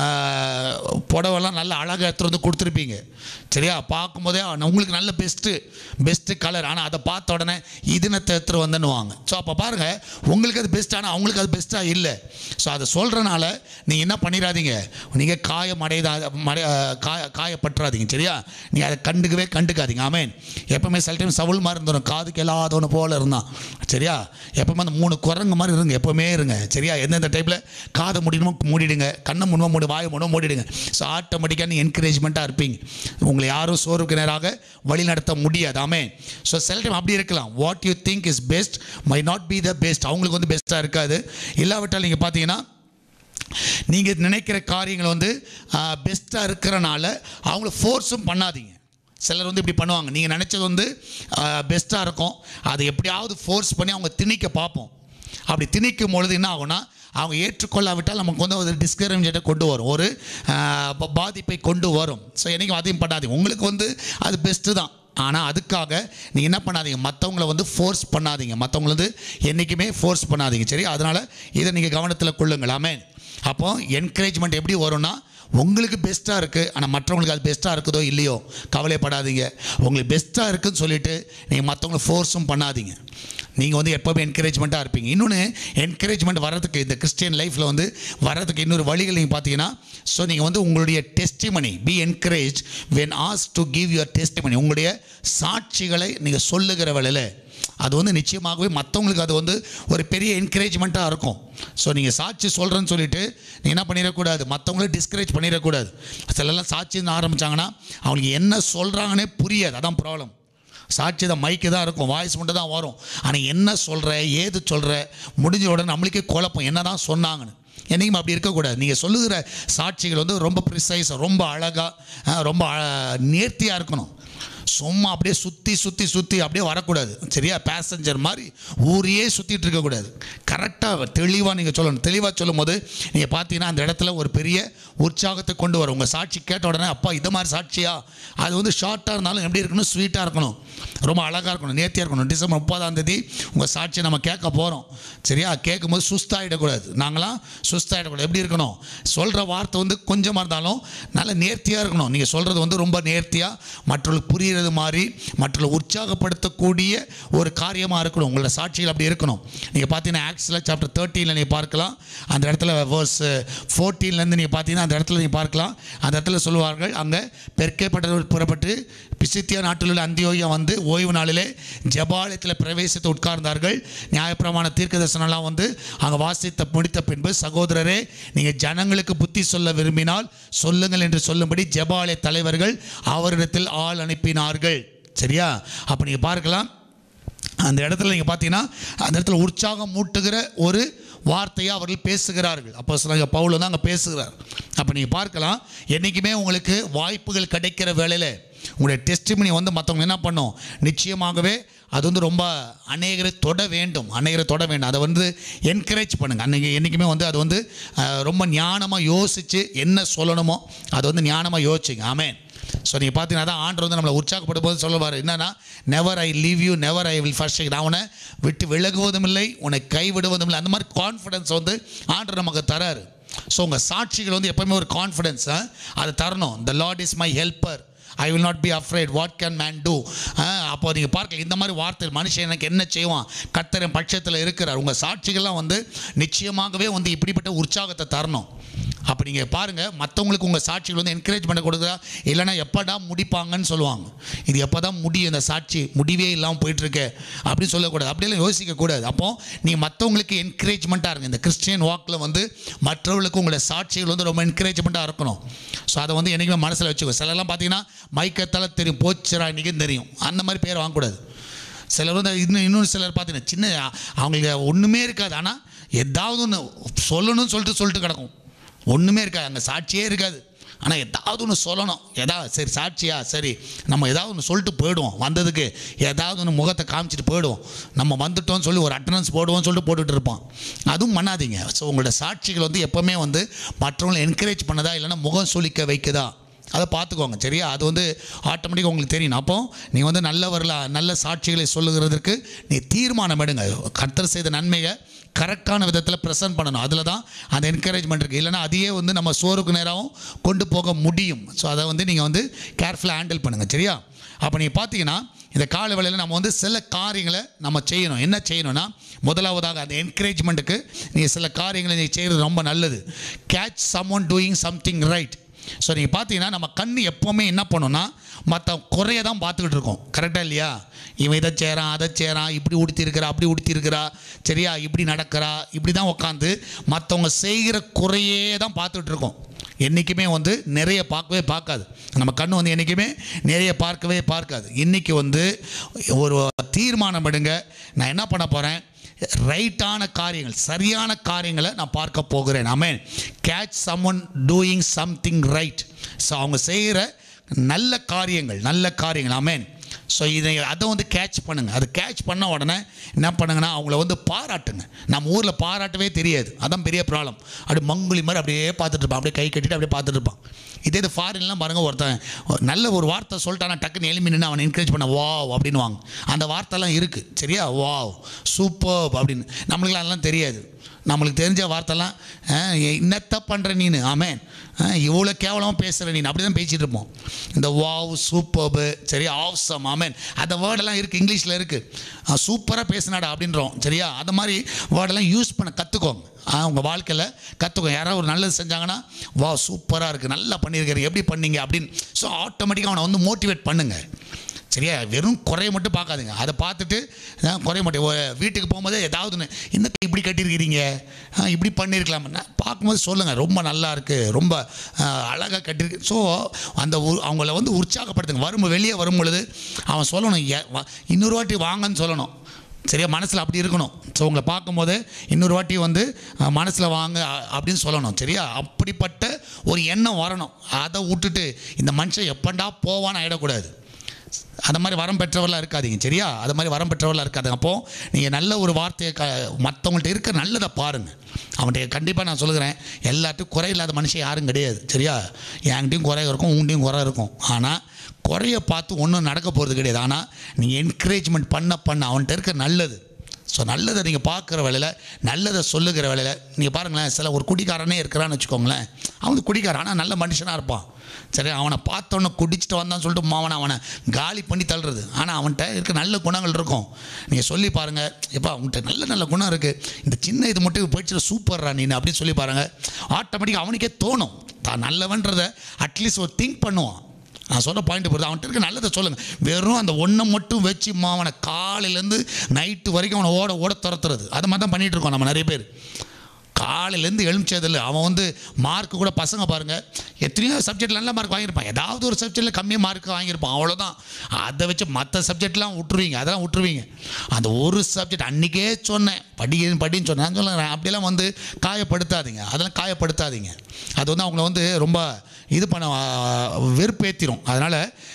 ஆஹ், புடவெல்லாம் நல்லா அழகாக எடுத்துகிட்டு வந்து கொடுத்துருப்பீங்க சரியா பார்க்கும்போதே அவன் உங்களுக்கு நல்ல பெஸ்ட்டு பெஸ்ட்டு கலர் ஆனால் அதை பார்த்த உடனே இதுனத்தை எடுத்துகிட்டு வந்தேன்னுவாங்க ஸோ அப்போ பாருங்கள் உங்களுக்கு அது பெஸ்ட் ஆனால் அவங்களுக்கு அது பெஸ்ட்டாக இல்லை ஸோ அதை சொல்கிறனால நீங்கள் என்ன பண்ணிடாதீங்க நீங்கள் காயம் அடையதா மடை காய காயப்பட்டுறாதீங்க சரியா நீங்கள் அதை கண்டுக்கவே கண்டுக்காதீங்க ஆமேன் எப்பவுமே சில டைம் சவுல் மாதிரி இருந்தோம் காதுக்கு இல்லாதவனு போல இருந்தான் சரியா எப்பவுமே அந்த மூணு குரங்கு மாதிரி இருங்க எப்பவுமே இருங்க சரியா எந்தெந்த டைப்பில் காதை முடியணுமோ மூடிடுங்க கண்ணை முன்னுமோ மூடி வாயை முன்னுமோ மூடிடுங்க ஸோ ஆட்டோமேட்டிக்காக நீங்கள் என்கரேஜ்மெண்ட்டாக இருப்பீங்க உங்களை யாரும் சோர்வுக்கு நேராக வழி நடத்த முடியாது ஆமே ஸோ சில டைம் அப்படி இருக்கலாம் what you think is best may not be the best அவங்களுக்கு வந்து பெஸ்ட்டாக இருக்காது இல்லாவிட்டால் நீங்கள் பார்த்தீங்கன்னா நீங்கள் நினைக்கிற காரியங்கள் வந்து பெஸ்ட்டாக இருக்கிறனால அவங்கள ஃபோர்ஸும் பண்ணாதீங்க சிலர் வந்து இப்படி பண்ணுவாங்க நீங்கள் நினச்சது வந்து பெஸ்ட்டாக இருக்கும் அதை எப்படியாவது ஃபோர்ஸ் பண்ணி அவங்க திணிக்க பார்ப்போம் அப்படி திணிக்கும் பொழுது என்ன ஆகும்னா அவங்க ஏற்றுக்கொள்ளாவிட்டால் நமக்கு வந்து ஒரு டிஸ்கரேஜை கொண்டு வரும் ஒரு ஆஹ், ப- பாதிப்பை கொண்டு வரும் ஸோ என்றைக்கும் அதையும் பண்ணாதீங்க உங்களுக்கு வந்து அது பெஸ்ட்டு தான் ஆனால் அதுக்காக நீங்கள் என்ன பண்ணாதீங்க மற்றவங்கள வந்து ஃபோர்ஸ் பண்ணாதீங்க மற்றவங்கள வந்து என்றைக்குமே ஃபோர்ஸ் பண்ணாதீங்க சரி அதனால் இதை நீங்கள் கவனத்தில் கொள்ளுங்கள் ஆமென் அப்போ என்கரேஜ்மெண்ட் எப்படி வரும்னா உங்களுக்கு பெஸ்ட்டாக இருக்குது ஆனால் மற்றவங்களுக்கு அது பெஸ்ட்டாக இருக்குதோ இல்லையோ கவலைப்படாதீங்க உங்களுக்கு பெஸ்ட்டாக இருக்குன்னு சொல்லிட்டு நீங்கள் மற்றவங்களை ஃபோர்ஸும் பண்ணாதீங்க நீங்கள் வந்து எப்போவுமே என்கரேஜ்மெண்ட்டாக இருப்பீங்க இன்னொன்று என்கரேஜ்மெண்ட் வர்றதுக்கு இந்த கிறிஸ்டியன் லைஃப்பில் வந்து வர்றதுக்கு இன்னொரு வழிகள் நீங்கள் பார்த்தீங்கன்னா ஸோ நீங்கள் வந்து உங்களுடைய டெஸ்டிமனி பி என்கரேஜ் வென் ஆஸ் டு கிவ் யுவர் டெஸ்டிமனி உங்களுடைய சாட்சிகளை நீங்கள் சொல்லுகிற வேளையில் அது வந்து நிச்சயமாகவே மற்றவங்களுக்கு அது வந்து ஒரு பெரிய என்கரேஜ்மெண்ட்டாக இருக்கும் ஸோ நீங்கள் சாட்சி சொல்கிறேன்னு சொல்லிட்டு நீ என்ன பண்ணிடக்கூடாது மற்றவங்கள டிஸ்கரேஜ் பண்ணிடக்கூடாது சிலர்லாம் சாட்சின்னு ஆரம்பித்தாங்கன்னா அவங்களுக்கு என்ன சொல்கிறாங்கன்னே புரியாது அதான் ப்ராப்ளம் சாட்சி தான் மைக்கு தான் இருக்கும் வாய்ஸ் மட்டும் தான் வரும் ஆனால் என்ன சொல்கிற ஏது சொல்கிற முடிஞ்ச உடனே நம்மளுக்கே குழப்பம் என்ன தான் சொன்னாங்கன்னு என்னைக்கும் அப்படி இருக்கக்கூடாது நீங்கள் சொல்லுகிற சாட்சிகள் வந்து ரொம்ப ப்ரிசைஸாக ரொம்ப அழகாக ரொம்ப நேர்த்தியாக இருக்கணும் சும்மா அப்படியே சுற்றி சுற்றி சுற்றி அப்படியே வரக்கூடாது சரியா பேசஞ்சர் மாதிரி ஊரையே சுற்றிட்டு இருக்கக்கூடாது கரெக்டாக தெளிவாக நீங்கள் சொல்லணும் தெளிவாக சொல்லும் போது நீங்கள் பார்த்தீங்கன்னா அந்த இடத்துல ஒரு பெரிய உற்சாகத்தை கொண்டு வரும் உங்கள் சாட்சி கேட்ட உடனே அப்பா இது மாதிரி சாட்சியா அது வந்து ஷார்ட்டாக இருந்தாலும் எப்படி இருக்கணும் ஸ்வீட்டாக இருக்கணும் ரொம்ப அழகாக இருக்கணும் நேர்த்தியாக இருக்கணும் டிசம்பர் முப்பதாம் தேதி உங்கள் சாட்சியை நம்ம கேட்க போகிறோம் சரியா கேட்கும்போது சுஸ்தாயிடக்கூடாது நாங்களாம் சுஸ்தாயிடக்கூடாது எப்படி இருக்கணும் சொல்கிற வார்த்தை வந்து கொஞ்சமாக இருந்தாலும் நல்ல நேர்த்தியாக இருக்கணும் நீங்கள் சொல்கிறது வந்து ரொம்ப நேர்த்தியாக மற்றவர்களுக்கு புரிகிறது மாதிரி மற்றவர்களை உற்சாகப்படுத்தக்கூடிய ஒரு காரியமாக இருக்கணும் உங்களோட சாட்சிகள் அப்படி இருக்கணும் நீங்கள் பார்த்தீங்கன்னா ஆக்ஸில் சாப்டர் தேர்ட்டீனில் நீங்கள் பார்க்கலாம் அந்த இடத்துல வேர்ஸ் ஃபோர்டீன்லேருந்து நீங்கள் பார்த்தீங்கன்னா அந்த இடத்துல நீங்கள் பார்க்கலாம் அந்த இடத்துல சொல்லுவார்கள் அங்கே பெருக்கப்பட்டவர்கள் புறப்பட்டு பிசித்தியா நாட்டில் உள்ள அந்தியோயா வந்து ஓய்வு நாளிலே ஜபாலயத்தில் பிரவேசித்து உட்கார்ந்தார்கள் நியாயப்பிரமாண தீர்க்கதர்சனம்லாம் வந்து அங்கே வாசித்த முடித்த பின்பு சகோதரரே நீங்கள் ஜனங்களுக்கு புத்தி சொல்ல விரும்பினால் சொல்லுங்கள் என்று சொல்லும்படி ஜபாலய தலைவர்கள் அவரிடத்தில் ஆள் அனுப்பினார்கள் சரியா அப்போ நீங்கள் பார்க்கலாம் அந்த இடத்துல நீங்கள் பார்த்தீங்கன்னா அந்த இடத்துல உற்சாகம் மூட்டுகிற ஒரு வார்த்தையை அவர்கள் பேசுகிறார்கள் அப்போ சில பவுல் வந்து அங்கே பேசுகிறார் அப்போ நீங்கள் பார்க்கலாம் என்றைக்குமே உங்களுக்கு வாய்ப்புகள் கிடைக்கிற வேளையில் உங்களுடைய டெஸ்டிமனி வந்து மற்றவங்க என்ன பண்ணும் நிச்சயமாகவே அது வந்து ரொம்ப அநேகரை தொட வேண்டும் அநேகரை தொட வேண்டும் அதை வந்து என்கரேஜ் பண்ணுங்கள் அன்றைக்கி என்றைக்குமே வந்து அது வந்து அஹ், ரொம்ப ஞானமாக யோசித்து என்ன சொல்லணுமோ அதை வந்து ஞானமாக யோசிச்சுங்க ஆமென் ஸோ நீங்கள் பார்த்தீங்கன்னா தான் ஆண்டர் வந்து நம்மளை உற்சாகப்படும் போது சொல்லுவார் என்னன்னா never I leave you never I will forsake நான் உன்னை விட்டு விலகுவதும் இல்லை உன்னை கைவிடுவதும் இல்லை அந்த மாதிரி கான்ஃபிடன்ஸ் வந்து ஆண்டர் நமக்கு தராரு ஸோ உங்கள் சாட்சிகள் வந்து எப்பவுமே ஒரு கான்ஃபிடென்ஸ் அதை தரணும் the Lord is my helper I will not be afraid what can man do அப்போ நீங்கள் பார்க்க இந்த மாதிரி வார்த்தை மனுஷன் எனக்கு என்ன செய்வான் கர்த்தரின் பட்சத்தில் இருக்கிறார் உங்கள் சாட்சிகள்லாம் வந்து நிச்சயமாகவே வந்து இப்படிப்பட்ட உற்சாகத்தை தரணும் அப்போ நீங்கள் பாருங்கள் மற்றவங்களுக்கு உங்கள் சாட்சிகள் வந்து என்கரேஜ் பண்ண கொடுக்குறா இல்லைன்னா எப்படா முடிப்பாங்கன்னு சொல்லுவாங்க இது எப்போ தான் முடியும் இந்த சாட்சி முடிவே இல்லாமல் போயிட்டுருக்கு அப்படின்னு சொல்லக்கூடாது அப்படியெல்லாம் யோசிக்கக்கூடாது அப்போ நீங்கள் மற்றவங்களுக்கு என்கரேஜ்மெண்ட்டாக இருங்க இந்த கிறிஸ்டியன் வாக்கில் வந்து மற்றவர்களுக்கு உங்களுடைய சாட்சிகள் வந்து ரொம்ப என்கரேஜ்மெண்ட்டாக இருக்கணும் ஸோ அதை வந்து என்றைக்குமே மனசில் வச்சுக்கோ சிலர்லாம் பார்த்தீங்கன்னா மைக்கத்தால் தெரியும் போச்சுரா இன்றைக்கும் தெரியும் அந்த மாதிரி பேர் வாங்கக்கூடாது சிலர் வந்து இன்னும் இன்னொரு சிலர் பார்த்தீங்கன்னா சின்ன அவங்களுக்கு ஒன்றுமே இருக்காது ஆனால் ஏதாவது ஒன்று சொல்லணும்னு சொல்லிட்டு சொல்லிட்டு கிடக்கும் ஒன்றுமே இருக்காது அங்கே சாட்சியே இருக்காது ஆனால் ஏதாவது ஒன்று சொல்லணும் ஏதாவது சரி சாட்சியா சரி நம்ம ஏதாவது ஒன்று சொல்லிட்டு போயிடுவோம் வந்ததுக்கு ஏதாவது ஒன்று முகத்தை காமிச்சிட்டு போயிடுவோம் நம்ம வந்துட்டோம்னு சொல்லி ஒரு அட்டண்டன்ஸ் போடுவோம்னு சொல்லிட்டு போட்டுட்டு இருப்பான் அதுவும் பண்ணாதீங்க ஸோ உங்களோட சாட்சிகள் வந்து எப்போவுமே வந்து மற்றவங்களை என்கரேஜ் பண்ணதா இல்லைன்னா முகம் சுளிக்க வைக்குதா அதை பார்த்துக்கோங்க சரியா அது வந்து ஆட்டோமேட்டிக்காக உங்களுக்கு தெரியணும் அப்போ நீங்கள் வந்து நல்லவர்களா நல்ல சாட்சிகளை சொல்லுகிறதற்கு நீ தீர்மானம் எடுங்க கர்த்தர் செய்த நன்மையை கரெக்டான விதத்தில் ப்ரெசென்ட் பண்ணணும் அதில் தான் அந்த என்கரேஜ்மெண்ட் இருக்குது இல்லைன்னா அதையே வந்து நம்ம சோறுக்கு நேராகவும் கொண்டு போக முடியும் ஸோ அதை வந்து நீங்கள் வந்து கேர்ஃபுல்லாக ஹேண்டில் பண்ணுங்கள் சரியா அப்போ நீங்கள் பார்த்தீங்கன்னா இந்த கால வேளையில் நம்ம வந்து சில காரியங்களை நம்ம செய்யணும் என்ன செய்யணும்னா முதலாவதாக அந்த என்கரேஜ்மெண்ட்டுக்கு நீங்கள் சில காரியங்களை நீங்கள் செய்கிறது ரொம்ப நல்லது catch someone doing something right so நீங்கள் பார்த்தீங்கன்னா நம்ம கண் எப்போவுமே என்ன பண்ணுன்னா மற்ற குறைய தான் பார்த்துக்கிட்டு இருக்கோம் கரெக்டாக இல்லையா இவன் இதை செய்கிறான் அதை செய்கிறான் இப்படி உடுத்திருக்கிறா அப்படி உடுத்திருக்கிறா சரியா இப்படி நடக்கிறா இப்படி தான் உட்காந்து மற்றவங்க செய்கிற குறையே தான் பார்த்துக்கிட்டு இருக்கோம் என்றைக்குமே வந்து நிறைய பார்க்கவே பார்க்காது நம்ம கண் வந்து என்றைக்குமே நிறைய பார்க்கவே பார்க்காது இன்றைக்கி வந்து ஒரு தீர்மானம் எடுங்க நான் என்ன பண்ண போகிறேன் ரைட்டான காரியங்கள் சரியான காரியங்களை நான் பார்க்க போகிறேன் amen catch someone doing something right so அவங்க செய்கிற நல்ல காரியங்கள் நல்ல காரியங்கள் ஆமென் ஸோ இதை அதை வந்து கேட்ச் பண்ணுங்கள் அதை கேட்ச் பண்ண உடனே என்ன பண்ணுங்கன்னா அவங்கள வந்து பாராட்டுங்க நம்ம ஊரில் பாராட்டவே தெரியாது அதான் பெரிய ப்ராப்ளம் அப்படி மங்குளி மாதிரி அப்படியே பார்த்துட்டு இருப்பான் அப்படியே கை கட்டிட்டு அப்படியே பார்த்துட்டு இருப்பான் இதே இது ஃபாரின்லாம் பாருங்கள் ஒருத்தன் ஒரு நல்ல ஒரு வார்த்தை சொல்லிட்டானா டக்குன்னு எளிமை நின்று அவனை என்கரேஜ் பண்ண வாவ் அப்படின்னு வாங்க அந்த வார்த்தைலாம் இருக்குது சரியா வாவ் சூப்பர் அப்படின்னு நம்மளுக்குலாம் அதெல்லாம் தெரியாது நம்மளுக்கு தெரிஞ்ச வார்த்தைலாம் அஹ், என்னத்த பண்ணுற நீனு ஆமேன் அஹ், இவ்வளோ கேவலமாக பேசுகிற நீ அப்படி தான் பேசிகிட்டு இருப்போம் இந்த வாவ் சூப்பர்பு சரி ஆவ்சம் ஆமேன் அந்த வேர்டெல்லாம் இருக்குது இங்கிலீஷில் இருக்குது சூப்பராக பேசினாடா அப்படின்றோம் சரியா அந்த மாதிரி வேர்டெல்லாம் யூஸ் பண்ண கற்றுக்கோங்க உங்கள் வாழ்க்கையில் கற்றுக்கோங்க யாராவது ஒரு நல்லது செஞ்சாங்கன்னா வா சூப்பராக இருக்குது நல்லா பண்ணியிருக்காரு எப்படி பண்ணீங்க அப்படின்னு ஸோ ஆட்டோமேட்டிக்காக அவனை வந்து மோட்டிவேட் பண்ணுங்கள் சரியா வெறும் குறைய மட்டும் பார்க்காதுங்க அதை பார்த்துட்டு அஹ், குறைய மாட்டேன் ஒ- வீட்டுக்கு போகும்போது ஏதாவது ஒன்று இன்னத்தை இப்படி கட்டியிருக்கிறீங்க அஹ், இப்படி பண்ணியிருக்கலாம் பார்க்கும்போது சொல்லுங்கள் ரொம்ப நல்லா இருக்குது ரொம்ப அழகாக கட்டியிருக்கு ஸோ அந்த உ- அவங்கள வந்து உற்சாகப்படுத்துங்க வரும் வெளியே வரும் பொழுது அவன் சொல்லணும் "ஏ, வா- இன்னொரு வாட்டி வாங்கன்னு சொல்லணும் சரியா மனசில் அப்படி இருக்கணும் ஸோ உங்களை பார்க்கும்போது இன்னொரு வாட்டி வந்து மனசில் வாங்க அ- அப்படின்னு சொல்லணும் சரியா அப்படிப்பட்ட ஒரு எண்ணம் வரணும் அதை விட்டுட்டு இந்த மனுஷன் எப்பண்டா போவான்னு ஆகிடக்கூடாது அந்த மாதிரி வரம் பெற்றவர்களாக இருக்காதீங்க சரியா அது மாதிரி வரம் பெற்றவர்களாக இருக்காதுங்க அப்போது நீங்கள் நல்ல ஒரு வார்த்தையை க மற்றவங்கள்ட்ட இருக்க நல்லதை பாருங்கள் அவன்கிட்ட கண்டிப்பாக நான் சொல்லுகிறேன் எல்லாத்துக்கும் குறை இல்லாத மனுஷன் யாரும் கிடையாது சரியா என்கிட்டையும் குறை இருக்கும் உங்கள்கிட்டையும் குறை இருக்கும் ஆனால் குறைய பார்த்து ஒன்றும் நடக்க போகிறது கிடையாது ஆனால் நீங்கள் என்கரேஜ்மெண்ட் பண்ண பண்ண அவன்கிட்ட இருக்க நல்லது ஸோ நல்லதை நீங்கள் பார்க்குற வேலையில் நல்லதை சொல்லுகிற வேலையில் நீங்கள் பாருங்களேன் சில ஒரு குடிக்காரனே இருக்கிறான்னு வச்சுக்கோங்களேன் அவன் வந்து குடிக்காரன் ஆனால் நல்ல மனுஷனாக இருப்பான் சரி அவனை பார்த்தோன்னே குடிச்சிட்டு வந்தான்னு சொல்லிட்டு மாவனை அவனை காலி பண்ணி தள்ளுறது ஆனால் அவன்கிட்ட இருக்க நல்ல குணங்கள் இருக்கும் நீங்கள் சொல்லி பாருங்கள் எப்பா அவன்கிட்ட நல்ல நல்ல குணம் இருக்குது இந்த சின்ன இது மட்டும் போயிடுச்சு சூப்பர்ரா நீ அப்படின்னு சொல்லி பாருங்கள் ஆட்டோமேட்டிக்காக அவனுக்கே தோணும் தான் நல்லவன்றதை அட்லீஸ்ட் ஒரு திங்க் பண்ணுவான் நான் சொல்ல பாயிண்ட் போகிறது அவன்கிட்ட இருக்க நல்லதை சொல்லுங்கள் வெறும் அந்த ஒன்றை மட்டும் வச்சு மா அவனை காலையிலேருந்து நைட்டு வரைக்கும் அவனை ஓட ஓட துரத்துறது அது மாதிரி தான் பண்ணிகிட்டு இருக்கோம் நம்ம நிறைய பேர் காலையிலேருந்து எழுமிச்சதில்லை அவன் வந்து மார்க்கு கூட பசங்க பாருங்கள் எத்தனையோ சப்ஜெக்ட் நல்ல மார்க் வாங்கியிருப்பான் ஏதாவது ஒரு சப்ஜெக்டில் கம்மியாக மார்க் வாங்கியிருப்பான் அவ்வளோதான் அதை வச்சு மற்ற சப்ஜெக்ட்லாம் விட்டுருவீங்க அதெல்லாம் விட்டுருவீங்க அந்த ஒரு சப்ஜெக்ட் அன்றைக்கே சொன்னேன் படி படின்னு சொன்னேன் நான் சொல்லுறேன் அப்படியெல்லாம் வந்து காயப்படுத்தாதீங்க அதெல்லாம் காயப்படுத்தாதீங்க அது வந்து அவங்கள வந்து ரொம்ப இது பண்ண ஆ, வெறுப்பேற்றிரும் அதனால்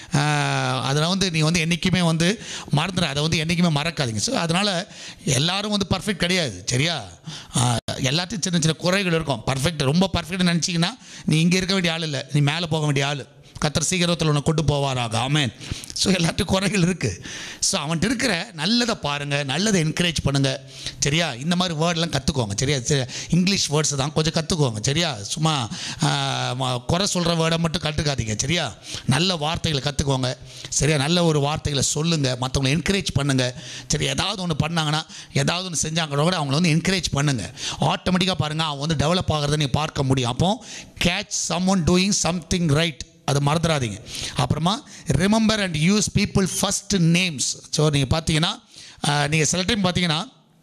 அதில் வந்து நீ வந்து என்றைக்குமே வந்து மறந்துட அதை வந்து என்றைக்குமே மறக்காதீங்க ஸோ அதனால் எல்லாரும் வந்து பர்ஃபெக்ட் கிடையாது சரியா ஆ, எல்லாத்தையும் சின்ன சின்ன குறைகள் இருக்கும் பர்ஃபெக்ட் ரொம்ப பர்ஃபெக்ட் நினச்சிங்கன்னா நீ இங்கே இருக்க வேண்டிய ஆள் இல்லை நீ மேலே போக வேண்டிய ஆள் கத்தர் சீக்கிரத்தில் உன்னை கொண்டு போவாராக ஆமென் ஸோ எல்லாத்துக்கும் குறைகள் இருக்குது ஸோ அவன்கிட்ட இருக்கிற நல்லதை பாருங்கள் நல்லதை என்கரேஜ் பண்ணுங்கள் சரியா இந்த மாதிரி வேர்டெலாம் கற்றுக்கோங்க சரியா சரி, இங்கிலீஷ் வேர்ட்ஸ் தான் கொஞ்சம் கற்றுக்கோங்க சரியா சும்மா ஆ, ம- குறை சொல்கிற வேர்டை மட்டும் கற்றுக்காதீங்க சரியா நல்ல வார்த்தைகளை கற்றுக்கோங்க சரியா நல்ல ஒரு வார்த்தைகளை சொல்லுங்கள் மற்றவங்களை என்கரேஜ் பண்ணுங்கள் சரி ஏதாவது ஒன்று பண்ணாங்கன்னா ஏதாவது ஒன்று செஞ்சாங்க கூட அவங்கள வந்து என்கரேஜ் பண்ணுங்கள் ஆட்டோமேட்டிக்காக பாருங்கள் அவன் வந்து டெவலப் ஆகிறத நீங்கள் பார்க்க முடியும் அப்போ catch someone doing something right அதை மறந்துடாதீங்க அப்புறமா remember and use people first names so நீங்கள் பார்த்தீங்கன்னா நீங்கள் சில டைம் பார்த்தீங்கன்னா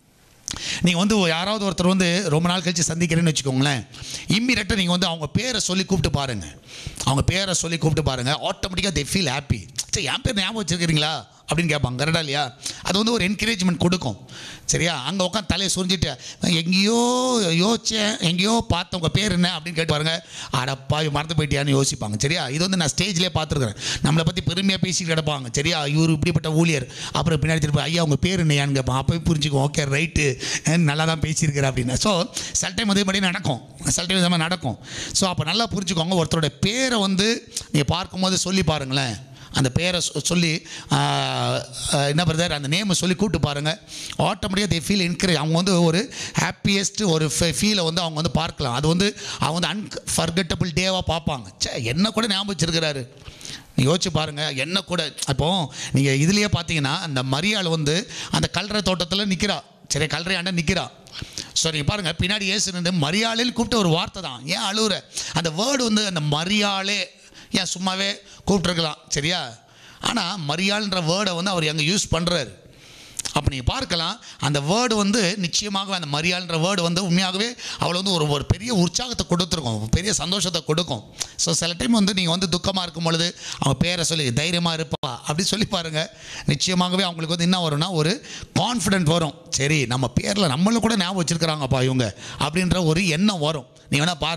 நீங்கள் வந்து யாராவது ஒருத்தர் வந்து ரொம்ப நாள் கழித்து சந்திக்கிறேன்னு வச்சுக்கோங்களேன் இம்மீடியட்டாக நீங்கள் வந்து அவங்க பேரை சொல்லி கூப்பிட்டு பாருங்கள் அவங்க பேரை சொல்லி கூப்பிட்டு பாருங்கள் ஆட்டோமேட்டிக்காக தே ஃபீல் ஹாப்பி சரி என் பேர் ஞாபகம் வச்சுருக்கிறீங்களா அப்படின்னு கேட்பாங்க கரெக்டா இல்லையா அது வந்து ஒரு என்கரேஜ்மெண்ட் கொடுக்கும் சரியா அங்கே உட்காந்து தலையை சுரிஞ்சிட்டு எங்கேயோ யோசிச்சேன் எங்கேயோ பார்த்த உங்கள் பேர் என்ன அப்படின்னு கேட்டு பாருங்க அடப்பா இவன் மறந்து போயிட்டியான்னு யோசிப்பாங்க சரியா இது வந்து நான் ஸ்டேஜ்லேயே பார்த்துருக்குறேன் நம்மளை பற்றி பெருமையாக பேசிட்டு கிடப்பாங்க சரியா இவர் இப்படிப்பட்ட ஊழியர் அப்புறம் பின்னாடி திருப்பி ஐயா உங்கள் பேர் என்னையான்னு கேட்பான் அப்போ புரிஞ்சுக்கும் ஓகே ரைட்டு நல்லா தான் பேசியிருக்கிற அப்படின்னு ஸோ சில டைம் அதே மாதிரி நடக்கும் சில டைம் இதே மாதிரி நடக்கும் ஸோ அப்போ நல்லா புரிஞ்சுக்கோங்க ஒருத்தரோட பேரை வந்து நீங்கள் பார்க்கும்போது சொல்லி பாருங்களேன் அந்த பேரை சொ- சொல்லி ஆஹ், ஆஹ், என்ன பிரதர் அந்த நேமை சொல்லி கூப்பிட்டு பாருங்கள் ஆட்டோமேட்டிக்காக தே ஃபீல் என்கரேஜ் அவங்க வந்து ஒரு ஹாப்பியஸ்ட் ஒரு ஃபீலை வந்து அவங்க வந்து பார்க்கலாம் அது வந்து அவங்க வந்து அன்ஃபர்கட்டபிள் டேவாக பார்ப்பாங்க ச்சே என்ன கூட ஞாபகம் வச்சிருக்கிறாரு நீ யோசிச்சு பாருங்கள் என்ன கூட அப்போ நீங்கள் இதுலேயே பார்த்தீங்கன்னா அந்த மரியாள் வந்து அந்த கல்ற தோட்டத்தில் நிற்கிறா சரி கல்றையாண்ட நிற்கிறா ஸோ நீங்கள் பாருங்கள் பின்னாடி ஏசு நின்று மரியாளில் கூப்பிட்ட ஒரு வார்த்தை தான் ஏன் அழுகுற அந்த வேர்டு வந்து அந்த மரியாளே ஏன் சும்மாவே கூப்பிட்ருக்கலாம் சரியா ஆனால் மரியாள்ன்ற வேர்டை வந்து அவர் எங்கே யூஸ் பண்ணுறாரு அப்போ நீங்கள் பார்க்கலாம் அந்த வேர்டு வந்து நிச்சயமாக அந்த மரியாள்ன்ற வேர்டு வந்து உண்மையாகவே அவளை வந்து ஒரு ஒரு பெரிய உற்சாகத்தை கொடுத்துருக்கும் ஒரு பெரிய சந்தோஷத்தை கொடுக்கும் ஸோ சில டைம் வந்து நீங்கள் வந்து துக்கமாக இருக்கும் பொழுது அவங்க பேரை சொல்லி தைரியமாக இருப்பா அப்படி சொல்லி பாருங்கள் நிச்சயமாகவே அவங்களுக்கு வந்து என்ன வரும்னா ஒரு கான்ஃபிடென்ட் வரும் சரி நம்ம பேரில் நம்மள கூட ஞாபகம் வச்சுருக்கிறாங்கப்பா இவங்க அப்படின்ற ஒரு எண்ணம் வரும் நீ வேணால் பாருங்கள்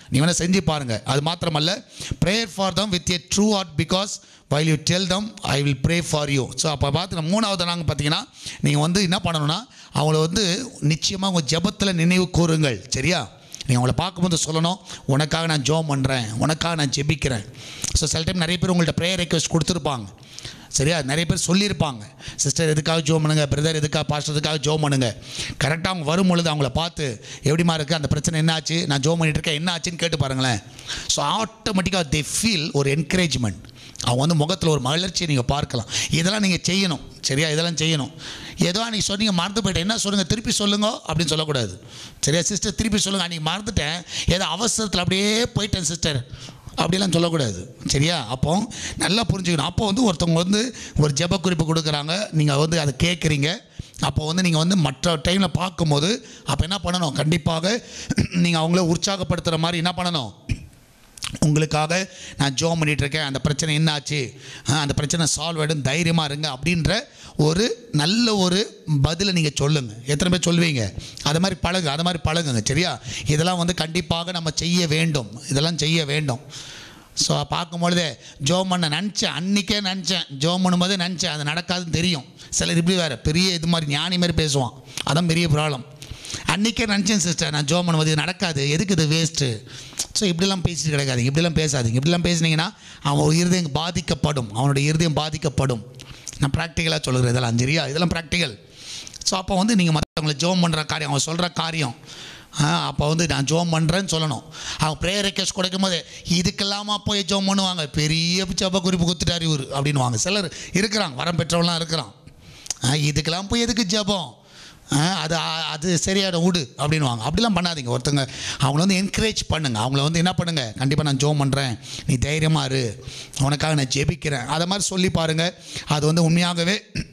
நீ வேணால் செஞ்சு பாருங்கள் அது மாத்திரமல்ல prayer for them with a true heart because while you tell them I will pray for you so அப்போ பார்த்து மூணாவது நாங்கள் பார்த்தீங்கன்னா நீங்கள் வந்து என்ன பண்ணணும்னா அவங்கள வந்து நிச்சயமாக உங்கள் ஜெபத்தில் நினைவு கூறுங்கள் சரியா நீங்கள் அவங்கள பார்க்கும்போது சொல்லணும் உனக்காக நான் ஜோம் பண்ணுறேன் உனக்காக நான் ஜெபிக்கிறேன் ஸோ சில டைம் நிறைய பேர் உங்கள்ட்ட ப்ரேயர் ரெக்வஸ்ட் கொடுத்துருப்பாங்க சரியா நிறைய பேர் சொல்லியிருப்பாங்க சிஸ்டர் எதுக்காக ஜோம் பண்ணுங்க பிரதர் எதுக்காக பாஸ்டர் எதுக்காக ஜோம் பண்ணுங்க கரெக்டாக அவங்க வரும் பொழுது அவங்கள பார்த்து எப்படிமா இருக்குது அந்த பிரச்சனை என்ன ஆச்சு நான் ஜோம் பண்ணிட்டு இருக்கேன் என்ன ஆச்சுன்னு கேட்டு பாருங்களேன் ஸோ ஆட்டோமேட்டிக்காக தே ஃபீல் ஒரு என்கரேஜ்மெண்ட் அவங்க வந்து முகத்தில் ஒரு மலர்ச்சியை நீங்கள் பார்க்கலாம் இதெல்லாம் நீங்கள் செய்யணும் சரியா இதெல்லாம் செய்யணும் ஏதோ அன்றைக்கி சொன்னீங்க மறந்து போயிட்டேன் என்ன சொல்லுங்கள் திருப்பி சொல்லுங்க அப்படின்னு சொல்லக்கூடாது சரியா சிஸ்டர் திருப்பி சொல்லுங்கள் அன்றைக்கி மறந்துட்டேன் ஏதோ அவசரத்தில் அப்படியே போயிட்டேன் சிஸ்டர் அப்படிலாம் சொல்லக்கூடாது சரியா அப்போ நல்லா புரிஞ்சுக்கணும் அப்போ வந்து ஒருத்தவங்க வந்து ஒரு ஜெப குறிப்பு கொடுக்குறாங்க நீங்கள் வந்து அதை கேட்குறீங்க அப்போ வந்து நீங்கள் வந்து மற்ற டைமில் பார்க்கும்போது அப்போ என்ன பண்ணணும் கண்டிப்பாக நீங்கள் அவங்கள உற்சாகப்படுத்துகிற மாதிரி என்ன பண்ணணும் உங்களுக்காக நான் ஜோம் பண்ணிட்டு இருக்கேன் அந்த பிரச்சனை என்னாச்சு ஆ, அந்த பிரச்சனை சால்வ் ஆகிடும் தைரியமாக இருங்க அப்படின்ற ஒரு நல்ல ஒரு பதிலை நீங்கள் சொல்லுங்கள் எத்தனை பேர் சொல்லுவீங்க அது மாதிரி பழகு அது மாதிரி பழகுங்க சரியா இதெல்லாம் வந்து கண்டிப்பாக நம்ம செய்ய வேண்டும் இதெல்லாம் செய்ய வேண்டும் ஸோ பார்க்கும்பொழுதே ஜோம் பண்ண நினச்சேன் அன்றைக்கே நினச்சேன் ஜோம் பண்ணும்போதே நினச்சேன் அது நடக்காதுன்னு தெரியும் சிலர் இப்படி வேறு பெரிய இது மாதிரி ஞானி மாதிரி பேசுவான் அதான் பெரிய ப்ராப்ளம் அன்றைக்கே நினச்சேன் சிஸ்டர் நான் ஜோம் பண்ணும்போது இது நடக்காது எதுக்கு இது வேஸ்ட்டு ஸோ இப்படிலாம் பேசிட்டு கிடக்காதீங்க இப்படிலாம் பேசாதீங்க இப்படிலாம் பேசுனீங்கன்னா அவன் இருதயம் பாதிக்கப்படும் அவனுடைய இருதயம் பாதிக்கப்படும் நான் ப்ராக்டிக்கலாக சொல்லுறேன் இதெல்லாம் சரியா இதெல்லாம் ப்ராக்டிக்கல் ஸோ அப்போ வந்து நீங்கள் மற்றவங்களை ஜோம் பண்ணுற காரியம் அவன் சொல்கிற காரியம் அப்போ வந்து நான் ஜோம் பண்ணுறேன்னு சொல்லணும் அவன் ப்ரேயர் ரெக்வஸ்ட் கொடுக்கும் போது இதுக்கெல்லாமா போய் ஜோம் பண்ணுவாங்க பெரிய ஜப குறிப்பு கொடுத்துட்டார் இவர் அப்படின்னுவாங்க சிலர் இருக்கிறாங்க வரம் பெற்றவங்களாம் இருக்கிறான் ஆ, இதுக்கெல்லாம் போய் எதுக்கு ஜெபம் ஆ, அது அது சரியாயிடும் விடு அப்படின்வாங்க அப்படிலாம் பண்ணாதீங்க ஒருத்தங்க அவங்கள வந்து என்கரேஜ் பண்ணுங்க அவங்கள வந்து என்ன பண்ணுங்க கண்டிப்பாக நான் ஜோம் பண்ணுறேன் நீ தைரியமாக இரு உனக்காக நான் ஜெபிக்கிறேன் அதை மாதிரி சொல்லி பாருங்கள் அது வந்து உண்மையாகவே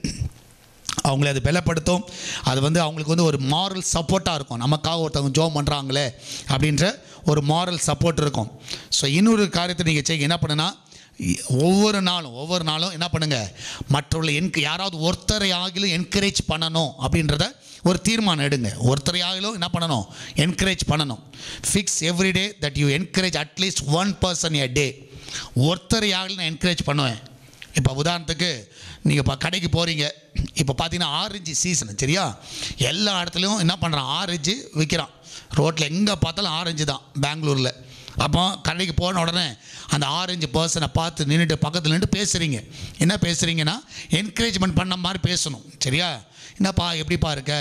அவங்கள அது பலப்படுத்தும் அது வந்து அவங்களுக்கு வந்து ஒரு மாரல் சப்போர்ட்டாக இருக்கும் நமக்காக ஒருத்தவங்க ஜோம் பண்ணுறாங்களே அப்படின்ற ஒரு மாரல் சப்போர்ட் இருக்கும் ஸோ இன்னொரு காரியத்தை நீங்கள் செய்ய என்ன பண்ணுன்னா இ- ஒவ்வொரு நாளும் ஒவ்வொரு நாளும் என்ன பண்ணுங்க மற்றவர்களை என்க யாராவது ஒருத்தரை ஆகிலும் என்கரேஜ் பண்ணணும் அப்படின்றத ஒரு தீர்மானம் எடுங்க ஒருத்தரை ஆகிலும் என்ன பண்ணணும் என்கரேஜ் பண்ணணும் fix every day that you encourage at least one person a day ஒருத்தரை ஆகிலும் நான் என்கரேஜ் பண்ணுவேன் இப்போ உதாரணத்துக்கு நீங்கள் இப்போ கடைக்கு போகிறீங்க இப்போ பார்த்தீங்கன்னா ஆரஞ்சு சீசன் சரியா எல்லா இடத்துலையும் என்ன பண்ணுறான் ஆரஞ்சு விற்கிறான் ரோட்டில் எங்கே பார்த்தாலும் ஆரஞ்சு தான் பெங்களூரில் அப்போ கடைக்கு போன உடனே அந்த ஆரஞ்சு பர்சனை பார்த்து நின்றுட்டு பக்கத்தில் நின்று பேசுகிறீங்க என்ன பேசுகிறீங்கன்னா என்கரேஜ்மெண்ட் பண்ண மாதிரி பேசணும் சரியா என்னப்பா எப்படிப்பா இருக்க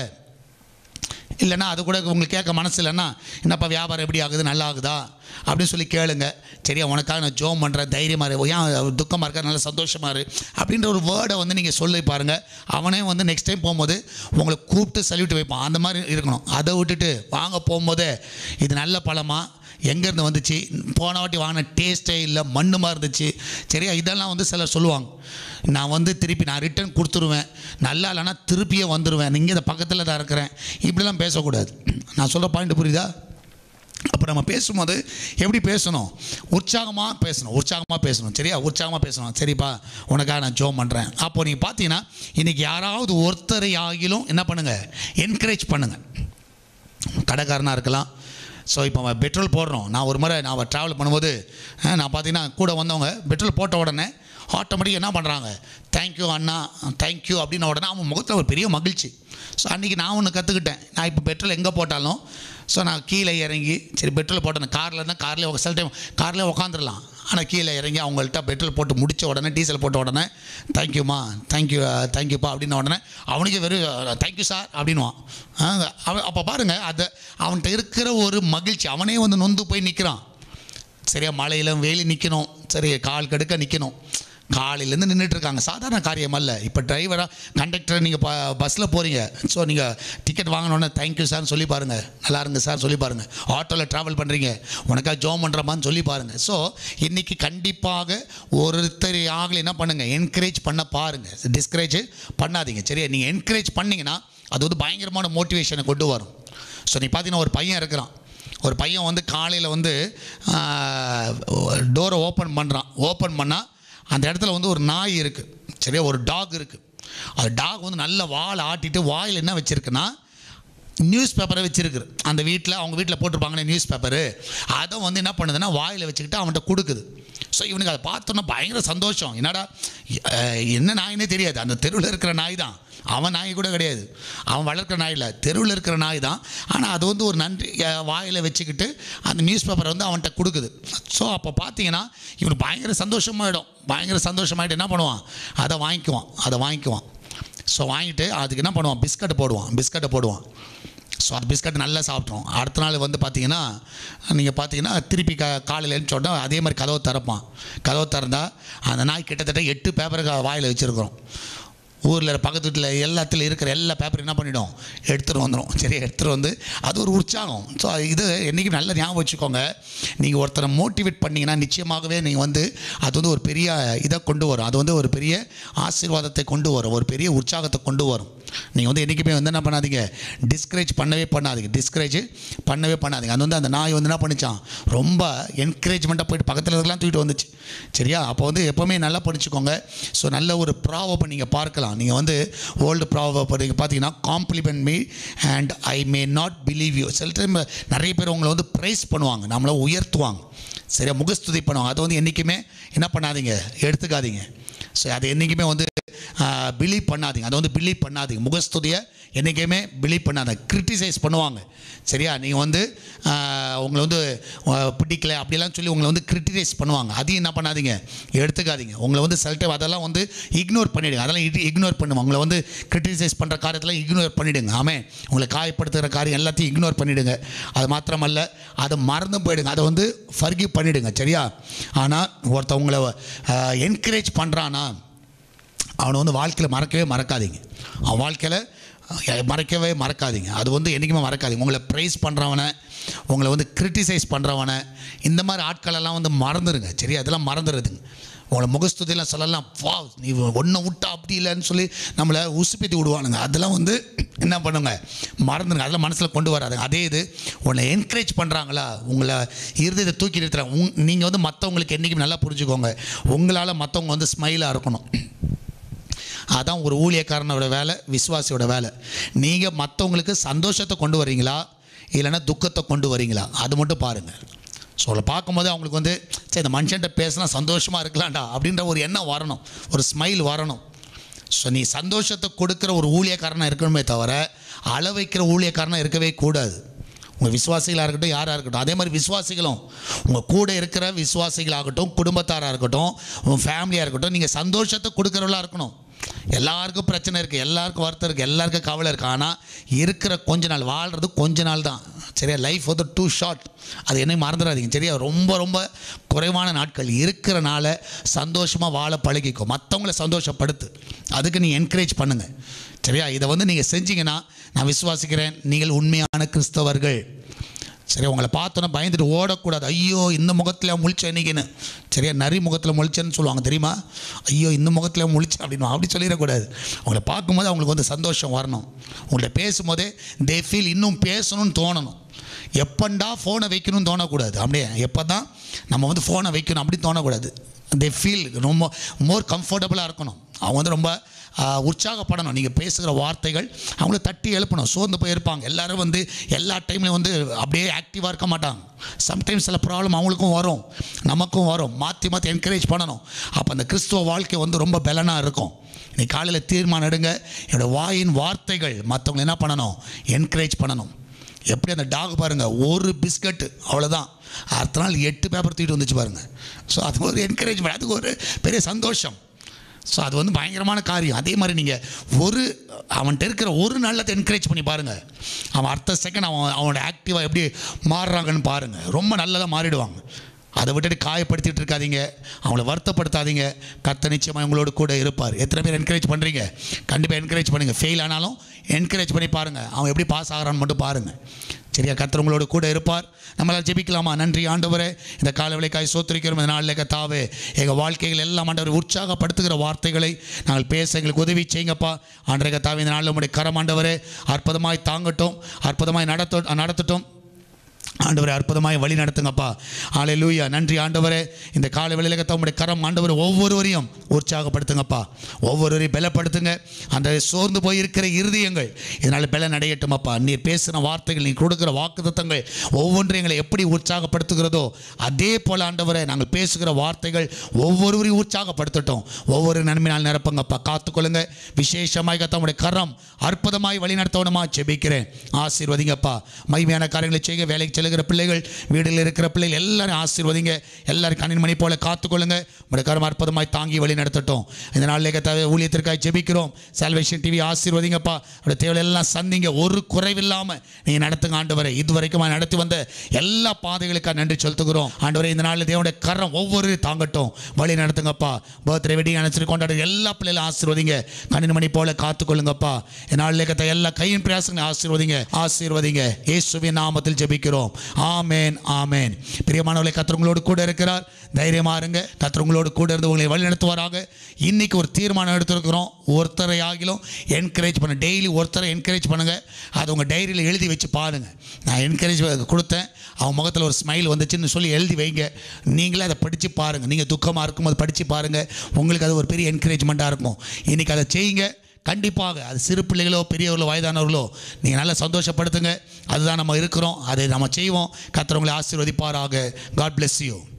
இல்லைன்னா அது கூட உங்களுக்கு கேட்க மனசு இல்லைன்னா என்னப்பா வியாபாரம் எப்படி ஆகுது நல்லா ஆகுதா அப்படின்னு சொல்லி கேளுங்க சரியா உனக்காக நான் ஜோம் பண்ணுறேன் தைரியமாக இரு ஏன் துக்கமாக இருக்க நல்ல சந்தோஷமாக இரு அப்படின்ற ஒரு வேர்டை வந்து நீங்கள் சொல்லி பாருங்கள் அவனே வந்து நெக்ஸ்ட் டைம் போகும்போது உங்களை கூப்பிட்டு சல்யூட் வைப்பான் அந்த மாதிரி இருக்கணும் அதை விட்டுட்டு வாங்க போகும்போதே இது நல்ல பழமா எங்கேருந்து வந்துச்சு போன வாட்டி வாங்கின டேஸ்ட்டே இல்லை மண்ணுமா இருந்துச்சு சரியா இதெல்லாம் வந்து சிலர் சொல்லுவாங்க நான் வந்து திருப்பி நான் ரிட்டர்ன் கொடுத்துருவேன் நல்லா இல்லைன்னா திருப்பியே வந்துடுவேன் நீங்கள் இந்த பக்கத்தில் தான் இருக்கிறேன் இப்படிலாம் பேசக்கூடாது நான் சொல்கிற பாயிண்ட் புரியுதா அப்போ நம்ம பேசும்போது எப்படி பேசணும் உற்சாகமாக பேசணும் உற்சாகமாக பேசணும் சரியா உற்சாகமாக பேசணும் சரிப்பா உனக்காக நான் ஜோம் பண்ணுறேன் அப்போ நீங்கள் பார்த்தீங்கன்னா இன்றைக்கி யாராவது ஒருத்தரை ஆகிலும் என்ன பண்ணுங்கள் என்கரேஜ் பண்ணுங்கள் கடைக்காரனாக இருக்கலாம் ஸோ இப்போ அவன் பெட்ரோல் போடுறோம் நான் ஒரு முறை நான் ட்ராவல் பண்ணும்போது அஹ், நான் பார்த்தீங்கன்னா கூட வந்தவங்க பெட்ரோல் போட்ட உடனே ஆட்டோமேட்டிக்காக என்ன பண்ணுறாங்க தேங்க்யூ அண்ணா தேங்க்யூ அப்படின்ன உடனே அவன் முகத்தில் ஒரு பெரிய மகிழ்ச்சி ஸோ அன்றைக்கி நான் ஒன்று கற்றுக்கிட்டேன் நான் இப்போ பெட்ரோல் எங்கே போட்டாலும் ஸோ நான் கீழே இறங்கி சரி பெட்ரோல் போட்டேன் காரில் இருந்தால் கார்லேயே சில டைம் கார்லேயே உட்காந்துடலாம் ஆனால் கீழே இறங்கி அவங்கள்ட்ட பெட்ரோல் போட்டு முடித்த உடனே டீசல் போட்ட உடனே தேங்க்யூம்மா தேங்க்யூ தேங்க்யூப்பா அப்படின்ன உடனே அவனுக்கு வெறும் தேங்க்யூ சார் அப்படின்வான் ஆ, அவன் அப்போ பாருங்கள் அதை அவன்கிட்ட இருக்கிற ஒரு மகிழ்ச்சி அவனே வந்து நொந்து போய் நிற்கிறான் சரியா மழையில வெயில் நிற்கணும் சரி கால் கடுக்க நிற்கணும் காலையிலேருந்து நின்றுட்டு இருக்காங்க சாதாரண காரியம் அல்ல இப்போ டிரைவராக கண்டக்டர் நீங்கள் ப பஸ்ஸில் போகிறீங்க ஸோ நீங்கள் டிக்கெட் வாங்கினோன்னே தேங்க்யூ சார்னு சொல்லி பாருங்கள் நல்லா இருங்க சார் சொல்லி பாருங்கள் ஆட்டோவில் ட்ராவல் பண்ணுறீங்க உனக்காக ஜோம் பண்ணுறமான்னு சொல்லி பாருங்கள் ஸோ இன்றைக்கி கண்டிப்பாக ஒருத்தர் ஆகல என்ன பண்ணுங்கள் என்கரேஜ் பண்ண பாருங்கள் டிஸ்கரேஜ் பண்ணாதீங்க சரியா நீங்கள் என்கரேஜ் பண்ணீங்கன்னா அது வந்து பயங்கரமான மோட்டிவேஷனை கொண்டு வரும் ஸோ நீ பார்த்தீங்கன்னா ஒரு பையன் இருக்கிறான் ஒரு பையன் வந்து காலையில் வந்து டோரை ஓப்பன் பண்ணுறான் ஓப்பன் பண்ணால் அந்த இடத்துல வந்து ஒரு நாய் இருக்குது சரியா ஒரு டாக் இருக்குது அந்த டாக் வந்து நல்ல வால் ஆட்டிட்டு வாயில் என்ன வச்சுருக்குன்னா நியூஸ் பேப்பரை வச்சிருக்குது அந்த வீட்டில் அவங்க வீட்டில் போட்டிருப்பாங்களே நியூஸ் பேப்பரு அதை வந்து என்ன பண்ணுதுன்னா வாயில் வச்சுக்கிட்டு அவன்கிட்ட கொடுக்குது ஸோ இவனுக்கு அதை பார்த்தோன்னா பயங்கர சந்தோஷம் என்னடா அஹ், என்ன நாயினே தெரியாது அந்த தெருவில் இருக்கிற நாய் தான் அவன் நாய் கூட கிடையாது அவன் வளர்க்குற நாய் இல்லை தெருவில் இருக்கிற நாய் தான் ஆனால் அது வந்து ஒரு நன்றி வாயில் வச்சுக்கிட்டு அந்த நியூஸ் பேப்பரை வந்து அவன்கிட்ட கொடுக்குது ஸோ அப்போ பார்த்தீங்கன்னா இவனுக்கு பயங்கர சந்தோஷமாயிடும் பயங்கர சந்தோஷமாயிட்டு என்ன பண்ணுவான் அதை வாங்கிக்குவான் அதை வாங்கிக்குவான் ஸோ வாங்கிட்டு அதுக்கு என்ன பண்ணுவான் பிஸ்கட் போடுவான் பிஸ்கட்டை போடுவான் ஸோ அந்த பிஸ்கட் நல்லா சாப்பிட்றோம் அடுத்த நாள் வந்து பார்த்தீங்கன்னா நீங்கள் பார்த்தீங்கன்னா திருப்பி க காலையில் எழுந்து உடனே அதே மாதிரி கதவை திறப்பான் கதவை திறந்தா அந்த நாய் கிட்டத்தட்ட எட்டு பேப்பருக்கு வாயில் வச்சுருக்குறோம் ஊரில் பக்கத்து வீட்டில் எல்லாத்துல இருக்கிற எல்லா பேப்பரும் என்ன பண்ணிடும் எடுத்துகிட்டு வந்துடும் சரி எடுத்துகிட்டு வந்து அது ஒரு உற்சாகம் ஸோ இது என்றைக்கும் நல்ல ஞாபகம் வச்சுக்கோங்க நீங்கள் ஒருத்தரை மோட்டிவேட் பண்ணீங்கன்னா நிச்சயமாகவே நீங்கள் வந்து அது வந்து ஒரு பெரிய இதை கொண்டு வரும் அது வந்து ஒரு பெரிய ஆசீர்வாதத்தை கொண்டு வரும் ஒரு பெரிய உற்சாகத்தை கொண்டு வரும் நீங்கள் வந்து என்றைக்குமே வந்து என்ன பண்ணாதீங்க டிஸ்கரேஜ் பண்ணவே பண்ணாதீங்க டிஸ்கரேஜ் பண்ணவே பண்ணாதீங்க அது வந்து அந்த நாய் வந்து என்ன பண்ணிச்சான் ரொம்ப என்கரேஜ்மெண்ட்டாக போயிட்டு பக்கத்தில் இருக்கலாம் தூக்கிட்டு வந்துச்சு சரியா அப்போ வந்து எப்போவுமே நல்லா படிச்சுக்கோங்க ஸோ நல்ல ஒரு ப்ராவப்பை நீங்கள் பார்க்கலாம் நீங்கள் வந்து ஓல்டு ப்ராவப் நீங்கள் பார்த்தீங்கன்னா compliment me and I may not believe you சில டைம் நிறைய பேர் உங்களை வந்து ப்ரைஸ் பண்ணுவாங்க நம்மளை உயர்த்துவாங்க சரியா முகஸ்துதி பண்ணுவாங்க அதை வந்து என்றைக்குமே என்ன பண்ணாதீங்க எடுத்துக்காதீங்க ஸோ அதை என்றைக்குமே வந்து பிலீவ் பண்ணாதீங்க அதை வந்து பிலீவ் பண்ணாதீங்க முகஸ்துதியை என்றைக்குமே பிலீவ் பண்ணாத கிரிட்டிசைஸ் பண்ணுவாங்க சரியா நீங்கள் வந்து ஆஹ், உங்களை வந்து ஆஹ், பிடிக்கல அப்படிலாம் சொல்லி உங்களை வந்து கிரிட்டிசைஸ் பண்ணுவாங்க அதையும் என்ன பண்ணாதீங்க எடுத்துக்காதீங்க உங்களை வந்து சில டைம் அதெல்லாம் வந்து இக்னோர் பண்ணிவிடுங்க அதெல்லாம் இக்னோர் பண்ணுவாங்க உங்களை வந்து கிரிட்டிசைஸ் பண்ணுற காரியத்தெல்லாம் இக்னோர் பண்ணிவிடுங்க ஆமே உங்களை காயப்படுத்துகிற காரியம் எல்லாத்தையும் இக்னோர் பண்ணிவிடுங்க அது மாத்திரமல்ல அதை மறந்து போயிடுங்க அதை வந்து ஃபர்கிவ் பண்ணிவிடுங்க சரியா ஆனால் ஒருத்தன் உங்களை என்கரேஜ் பண்ணுறானா அவனை வந்து வாழ்க்கையில் மறக்கவே மறக்காதீங்க அவன் வாழ்க்கையில் அஹ், மறக்கவே மறக்காதீங்க அது வந்து என்றைக்குமே மறக்காதீங்க உங்களை ப்ரைஸ் பண்ணுறவனை உங்களை வந்து கிரிட்டிசைஸ் பண்ணுறவனை இந்த மாதிரி ஆட்களெல்லாம் வந்து மறந்துடுங்க சரியா அதெல்லாம் மறந்துடுதுங்க உங்களை முகஸ்துதியெல்லாம் சொல்லலாம் வா நீ ஒன்றை விட்டா அப்படி இல்லைன்னு சொல்லி நம்மளை உசுப்பித்தி விடுவானுங்க அதெல்லாம் வந்து என்ன பண்ணுங்க மறந்துடுங்க அதெல்லாம் மனசில் கொண்டு வராதுங்க அதே இது உன்னை என்கரேஜ் பண்ணுறாங்களா உங்களை இருதயத்தை தூக்கி நிறுத்துறாங்க உங் நீங்கள் வந்து மற்றவங்களுக்கு என்றைக்கும் நல்லா புரிஞ்சுக்கோங்க உங்களால் மற்றவங்க வந்து ஸ்மைலாக இருக்கணும் அதான் ஒரு ஊழியக்காரனோட வேலை விசுவாசியோட வேலை நீங்கள் மற்றவங்களுக்கு சந்தோஷத்தை கொண்டு வரீங்களா இல்லைன்னா துக்கத்தை கொண்டு வரீங்களா அது மட்டும் பாருங்கள் ஸோ அதை பார்க்கும்போது அவங்களுக்கு வந்து சரி இந்த மனுஷன்ட்ட பேசினா சந்தோஷமாக இருக்கலாம்டா அப்படின்ற ஒரு எண்ணம் வரணும் ஒரு ஸ்மைல் வரணும் ஸோ நீ சந்தோஷத்தை கொடுக்குற ஒரு ஊழியக்காரனாக இருக்கணுமே தவிர அள வைக்கிற ஊழியக்காரனாக இருக்கவே கூடாது உங்கள் விசுவாசிகளாக இருக்கட்டும் யாராக இருக்கட்டும் அதே மாதிரி விசுவாசிகளும் உங்கள் கூட இருக்கிற விசுவாசிகளாகட்டும் குடும்பத்தாராக இருக்கட்டும் உங்கள் ஃபேமிலியாக இருக்கட்டும் நீங்கள் சந்தோஷத்தை கொடுக்குறவளா இருக்கணும் எல்லாருக்கும் பிரச்சனை இருக்குது எல்லாருக்கும் வருத்தம் இருக்குது எல்லாருக்கும் கவலை இருக்குது ஆனால் இருக்கிற கொஞ்ச நாள் வாழ்கிறது கொஞ்ச நாள் தான் சரியா லைஃப் வந்து டூ ஷார்ட் அது என்னையும் மறந்துடாதீங்க சரியா ரொம்ப ரொம்ப குறைவான நாட்கள் இருக்கிறனால சந்தோஷமாக வாழ பழகிக்கும் மற்றவங்கள சந்தோஷப்படுத்து அதுக்கு நீ என்கரேஜ் பண்ணுங்கள் சரியா இதை வந்து நீங்கள் செஞ்சீங்கன்னா நான் விசுவாசிக்கிறேன் நீங்கள் உண்மையான கிறிஸ்தவர்கள் சரி உங்களை பார்த்தோன்னே பயந்துட்டு ஓடக்கூடாது ஐயோ இந்த முகத்தில் முழிச்ச இன்னைக்குன்னு சரியா நரி முகத்தில் முழிச்சேன்னு சொல்லுவாங்க தெரியுமா ஐயோ இந்த முகத்தில் முழிச்சேன் அப்படின்னு அப்படி சொல்லிடக்கூடாது உங்களை பார்க்கும்போது அவங்களுக்கு வந்து சந்தோஷம் வரணும் உங்கள்ட்ட பேசும்போதே தே ஃபீல் இன்னும் பேசணும்னு தோணணும் எப்பண்டா ஃபோனை வைக்கணும்னு தோணக்கூடாது அப்படியே எப்போ தான் நம்ம வந்து ஃபோனை வைக்கணும் அப்படி தோணக்கூடாது தே ஃபீல் ரொம்ப மோர் கம்ஃபர்டபுளாக இருக்கணும் அவங்க வந்து ரொம்ப ஆஹ், உற்சாகப்படணும் நீங்கள் பேசுகிற வார்த்தைகள் அவங்கள தட்டி எழுப்பணும் சோர்ந்து போய் இருப்பாங்க எல்லாரும் வந்து எல்லா டைம்லையும் வந்து அப்படியே ஆக்டிவாக இருக்க மாட்டாங்க சம்டைம்ஸ் சில ப்ராப்ளம் அவங்களுக்கும் வரும் நமக்கும் வரும் மாற்றி மாற்றி என்கரேஜ் பண்ணணும் அப்போ அந்த கிறிஸ்துவ வாழ்க்கை வந்து ரொம்ப பலனாக இருக்கும் இன்னைக்கு காலையில் தீர்மானம் எடுங்க என்னோடய வாயின் வார்த்தைகள் மற்றவங்களை என்ன பண்ணணும் என்கரேஜ் பண்ணணும் எப்படி அந்த டாக் பாருங்கள் ஒரு பிஸ்கட்டு அவ்வளோதான் அடுத்த நாள் எட்டு பேப்பர் தூக்கிட்டு வந்துச்சு பாருங்கள் ஸோ அது ஒரு என்கரேஜ்மெண்ட் அதுக்கு ஒரு பெரிய சந்தோஷம் ஸோ அது வந்து பயங்கரமான காரியம் அதே மாதிரி நீங்கள் ஒரு அவன்கிட்ட இருக்கிற ஒரு நல்லதை என்கரேஜ் பண்ணி பாருங்கள் அவன் அடுத்த செகண்ட் அவன் அவனோட ஆக்டிவாக எப்படி மாறுறாங்கன்னு பாருங்கள் ரொம்ப நல்லதாக மாறிடுவாங்க அதை விட்டுட்டு காயப்படுத்திட்டு இருக்காதீங்க அவங்கள வருத்தப்படுத்தாதீங்க கர்த்த நிச்சயமாக உங்களோட கூட இருப்பார் எத்தனை பேர் என்கரேஜ் பண்ணுறீங்க கண்டிப்பாக என்கரேஜ் பண்ணுங்கள் ஃபெயில் ஆனாலும் என்கரேஜ் பண்ணி பாருங்கள் அவன் எப்படி பாஸ் ஆகிறான்னு மட்டும் பாருங்கள் சரியா கர்த்தர் உங்களோட கூட இருப்பார் நம்மளால் ஜெபிக்கலாமா நன்றி ஆண்டவரே இந்த கால விலைக்காய் சோத்திரிக்கிறோம் இந்த நாளில் கத்தாவே எங்கள் வாழ்க்கைகள் எல்லாம் ஆண்டவர் உற்சாகப்படுத்துகிற வார்த்தைகளை நாங்கள் பேச எங்களுக்கு உதவி செய்யுங்கப்பா ஆண்டரை கத்தாவே இந்த நாளில் உங்களுடைய கரம் ஆண்டவரே அற்புதமாய் தாங்கட்டும் அற்புதமாய் நடத்த நடத்தட்டும் ஆண்டவரை அற்புதமாய் வழி நடத்துங்கப்பா ஆலை லூயா நன்றி ஆண்டவரே இந்த காலை வேளையில உங்களுடைய கரம் ஆண்டவர் ஒவ்வொருவரையும் உற்சாகப்படுத்துங்கப்பா ஒவ்வொருவரையும் பலப்படுத்துங்க அந்த சோர்ந்து போய் இருக்கிற இருதயங்கள் இதனால் பலன் அடையட்டுமப்பா நீர் பேசின வார்த்தைகள் நீ கொடுக்குற வாக்குத்தத்தங்கள் ஒவ்வொன்றையும் எங்களை எப்படி உற்சாகப்படுத்துகிறதோ அதே போல் ஆண்டவரை நாங்கள் பேசுகிற வார்த்தைகள் ஒவ்வொருவரையும் உற்சாகப்படுத்தட்டும் ஒவ்வொரு நன்மையினால் நிரப்புங்கப்பா காத்துக்கொள்ளுங்க விசேஷமாய் கத்தவங்களுடைய கரம் அற்புதமாய் வழி நடத்தவனுமா ஜெபிக்கிறேன் ஆசீர்வதிங்கப்பா மகிமையான காரியங்களை செய்ய வேலைக்கு செல்லுகிற பிள்ளைகள் வீட்டில் இருக்கிற பிள்ளைகள் எல்லாரும் ஆசீர்வதிங்க எல்லாரும் கண்ணின் மணி போல காத்துக்கொள்ளுங்க உங்களுடைய கரம் அற்புதமாய் தாங்கி வழி நடத்தட்டும் இந்த நாளில் கத்த ஊழியத்திற்காக ஜெபிக்கிறோம் சால்வேஷன் டிவி ஆசீர்வதிங்கப்பா அவருடைய தேவையை எல்லாம் சந்திங்க ஒரு குறைவில்லாமல் நீங்கள் நடத்துங்க ஆண்டவரை இதுவரைக்கும் நடத்தி வந்த எல்லா பாதைகளுக்காக நன்றி செலுத்துகிறோம் ஆண்டவரை இந்த நாளில் தேவனுடைய கரம் ஒவ்வொரு தாங்கட்டும் வழி நடத்துங்கப்பா பர்த்டே வெட்டிங் அனுப்பிச்சு கொண்டாடுற எல்லா பிள்ளைகளும் ஆசீர்வதிங்க கண்ணின் மணி போல காத்துக்கொள்ளுங்கப்பா என் நாளில் கத்த எல்லா கையின் பிரயாசங்களை ஆசீர்வதிங்க ஆசீர்வதிங்க இயேசுவின் நாமத்தில் ஜெபிக்கிறோம் ஆமேன் ஆமேன் பிரியமானவர்களை கத்தர் உங்களோடு கூட இருக்கிறார் தைரியமா இருங்க கத்தர் உங்களோடு கூட இருந்து உங்களை வழி நடத்துவாராக இன்னைக்கு ஒரு தீர்மானம் எடுத்திருக்கிறோம் ஒருத்தரை ஆகிலும் என்கரேஜ் பண்ண டெய்லி ஒருத்தரை என்கரேஜ் பண்ணுங்க அது உங்கள் டைரியில் எழுதி வச்சு பாருங்க நான் என்கரேஜ் கொடுத்தேன் அவன் முகத்தில் ஒரு ஸ்மைல் வந்துச்சுன்னு சொல்லி எழுதி வைங்க நீங்களே அதை படித்து பாருங்கள் நீங்கள் துக்கமாக இருக்கும்போது படித்து பாருங்கள் உங்களுக்கு அது ஒரு பெரிய என்கரேஜ்மெண்ட்டாக இருக்கும் இன்றைக்கி அதை செய்யுங்க கண்டிப்பாக அது சிறு பிள்ளைகளோ பெரியவர்களோ வயதானவர்களோ நீங்கள் நல்லா சந்தோஷப்படுத்துங்க அதுதான் நம்ம இருக்கிறோம் அதை நம்ம செய்வோம் கர்த்தர் உங்களை ஆசீர்வதிப்பாராக காட் bless you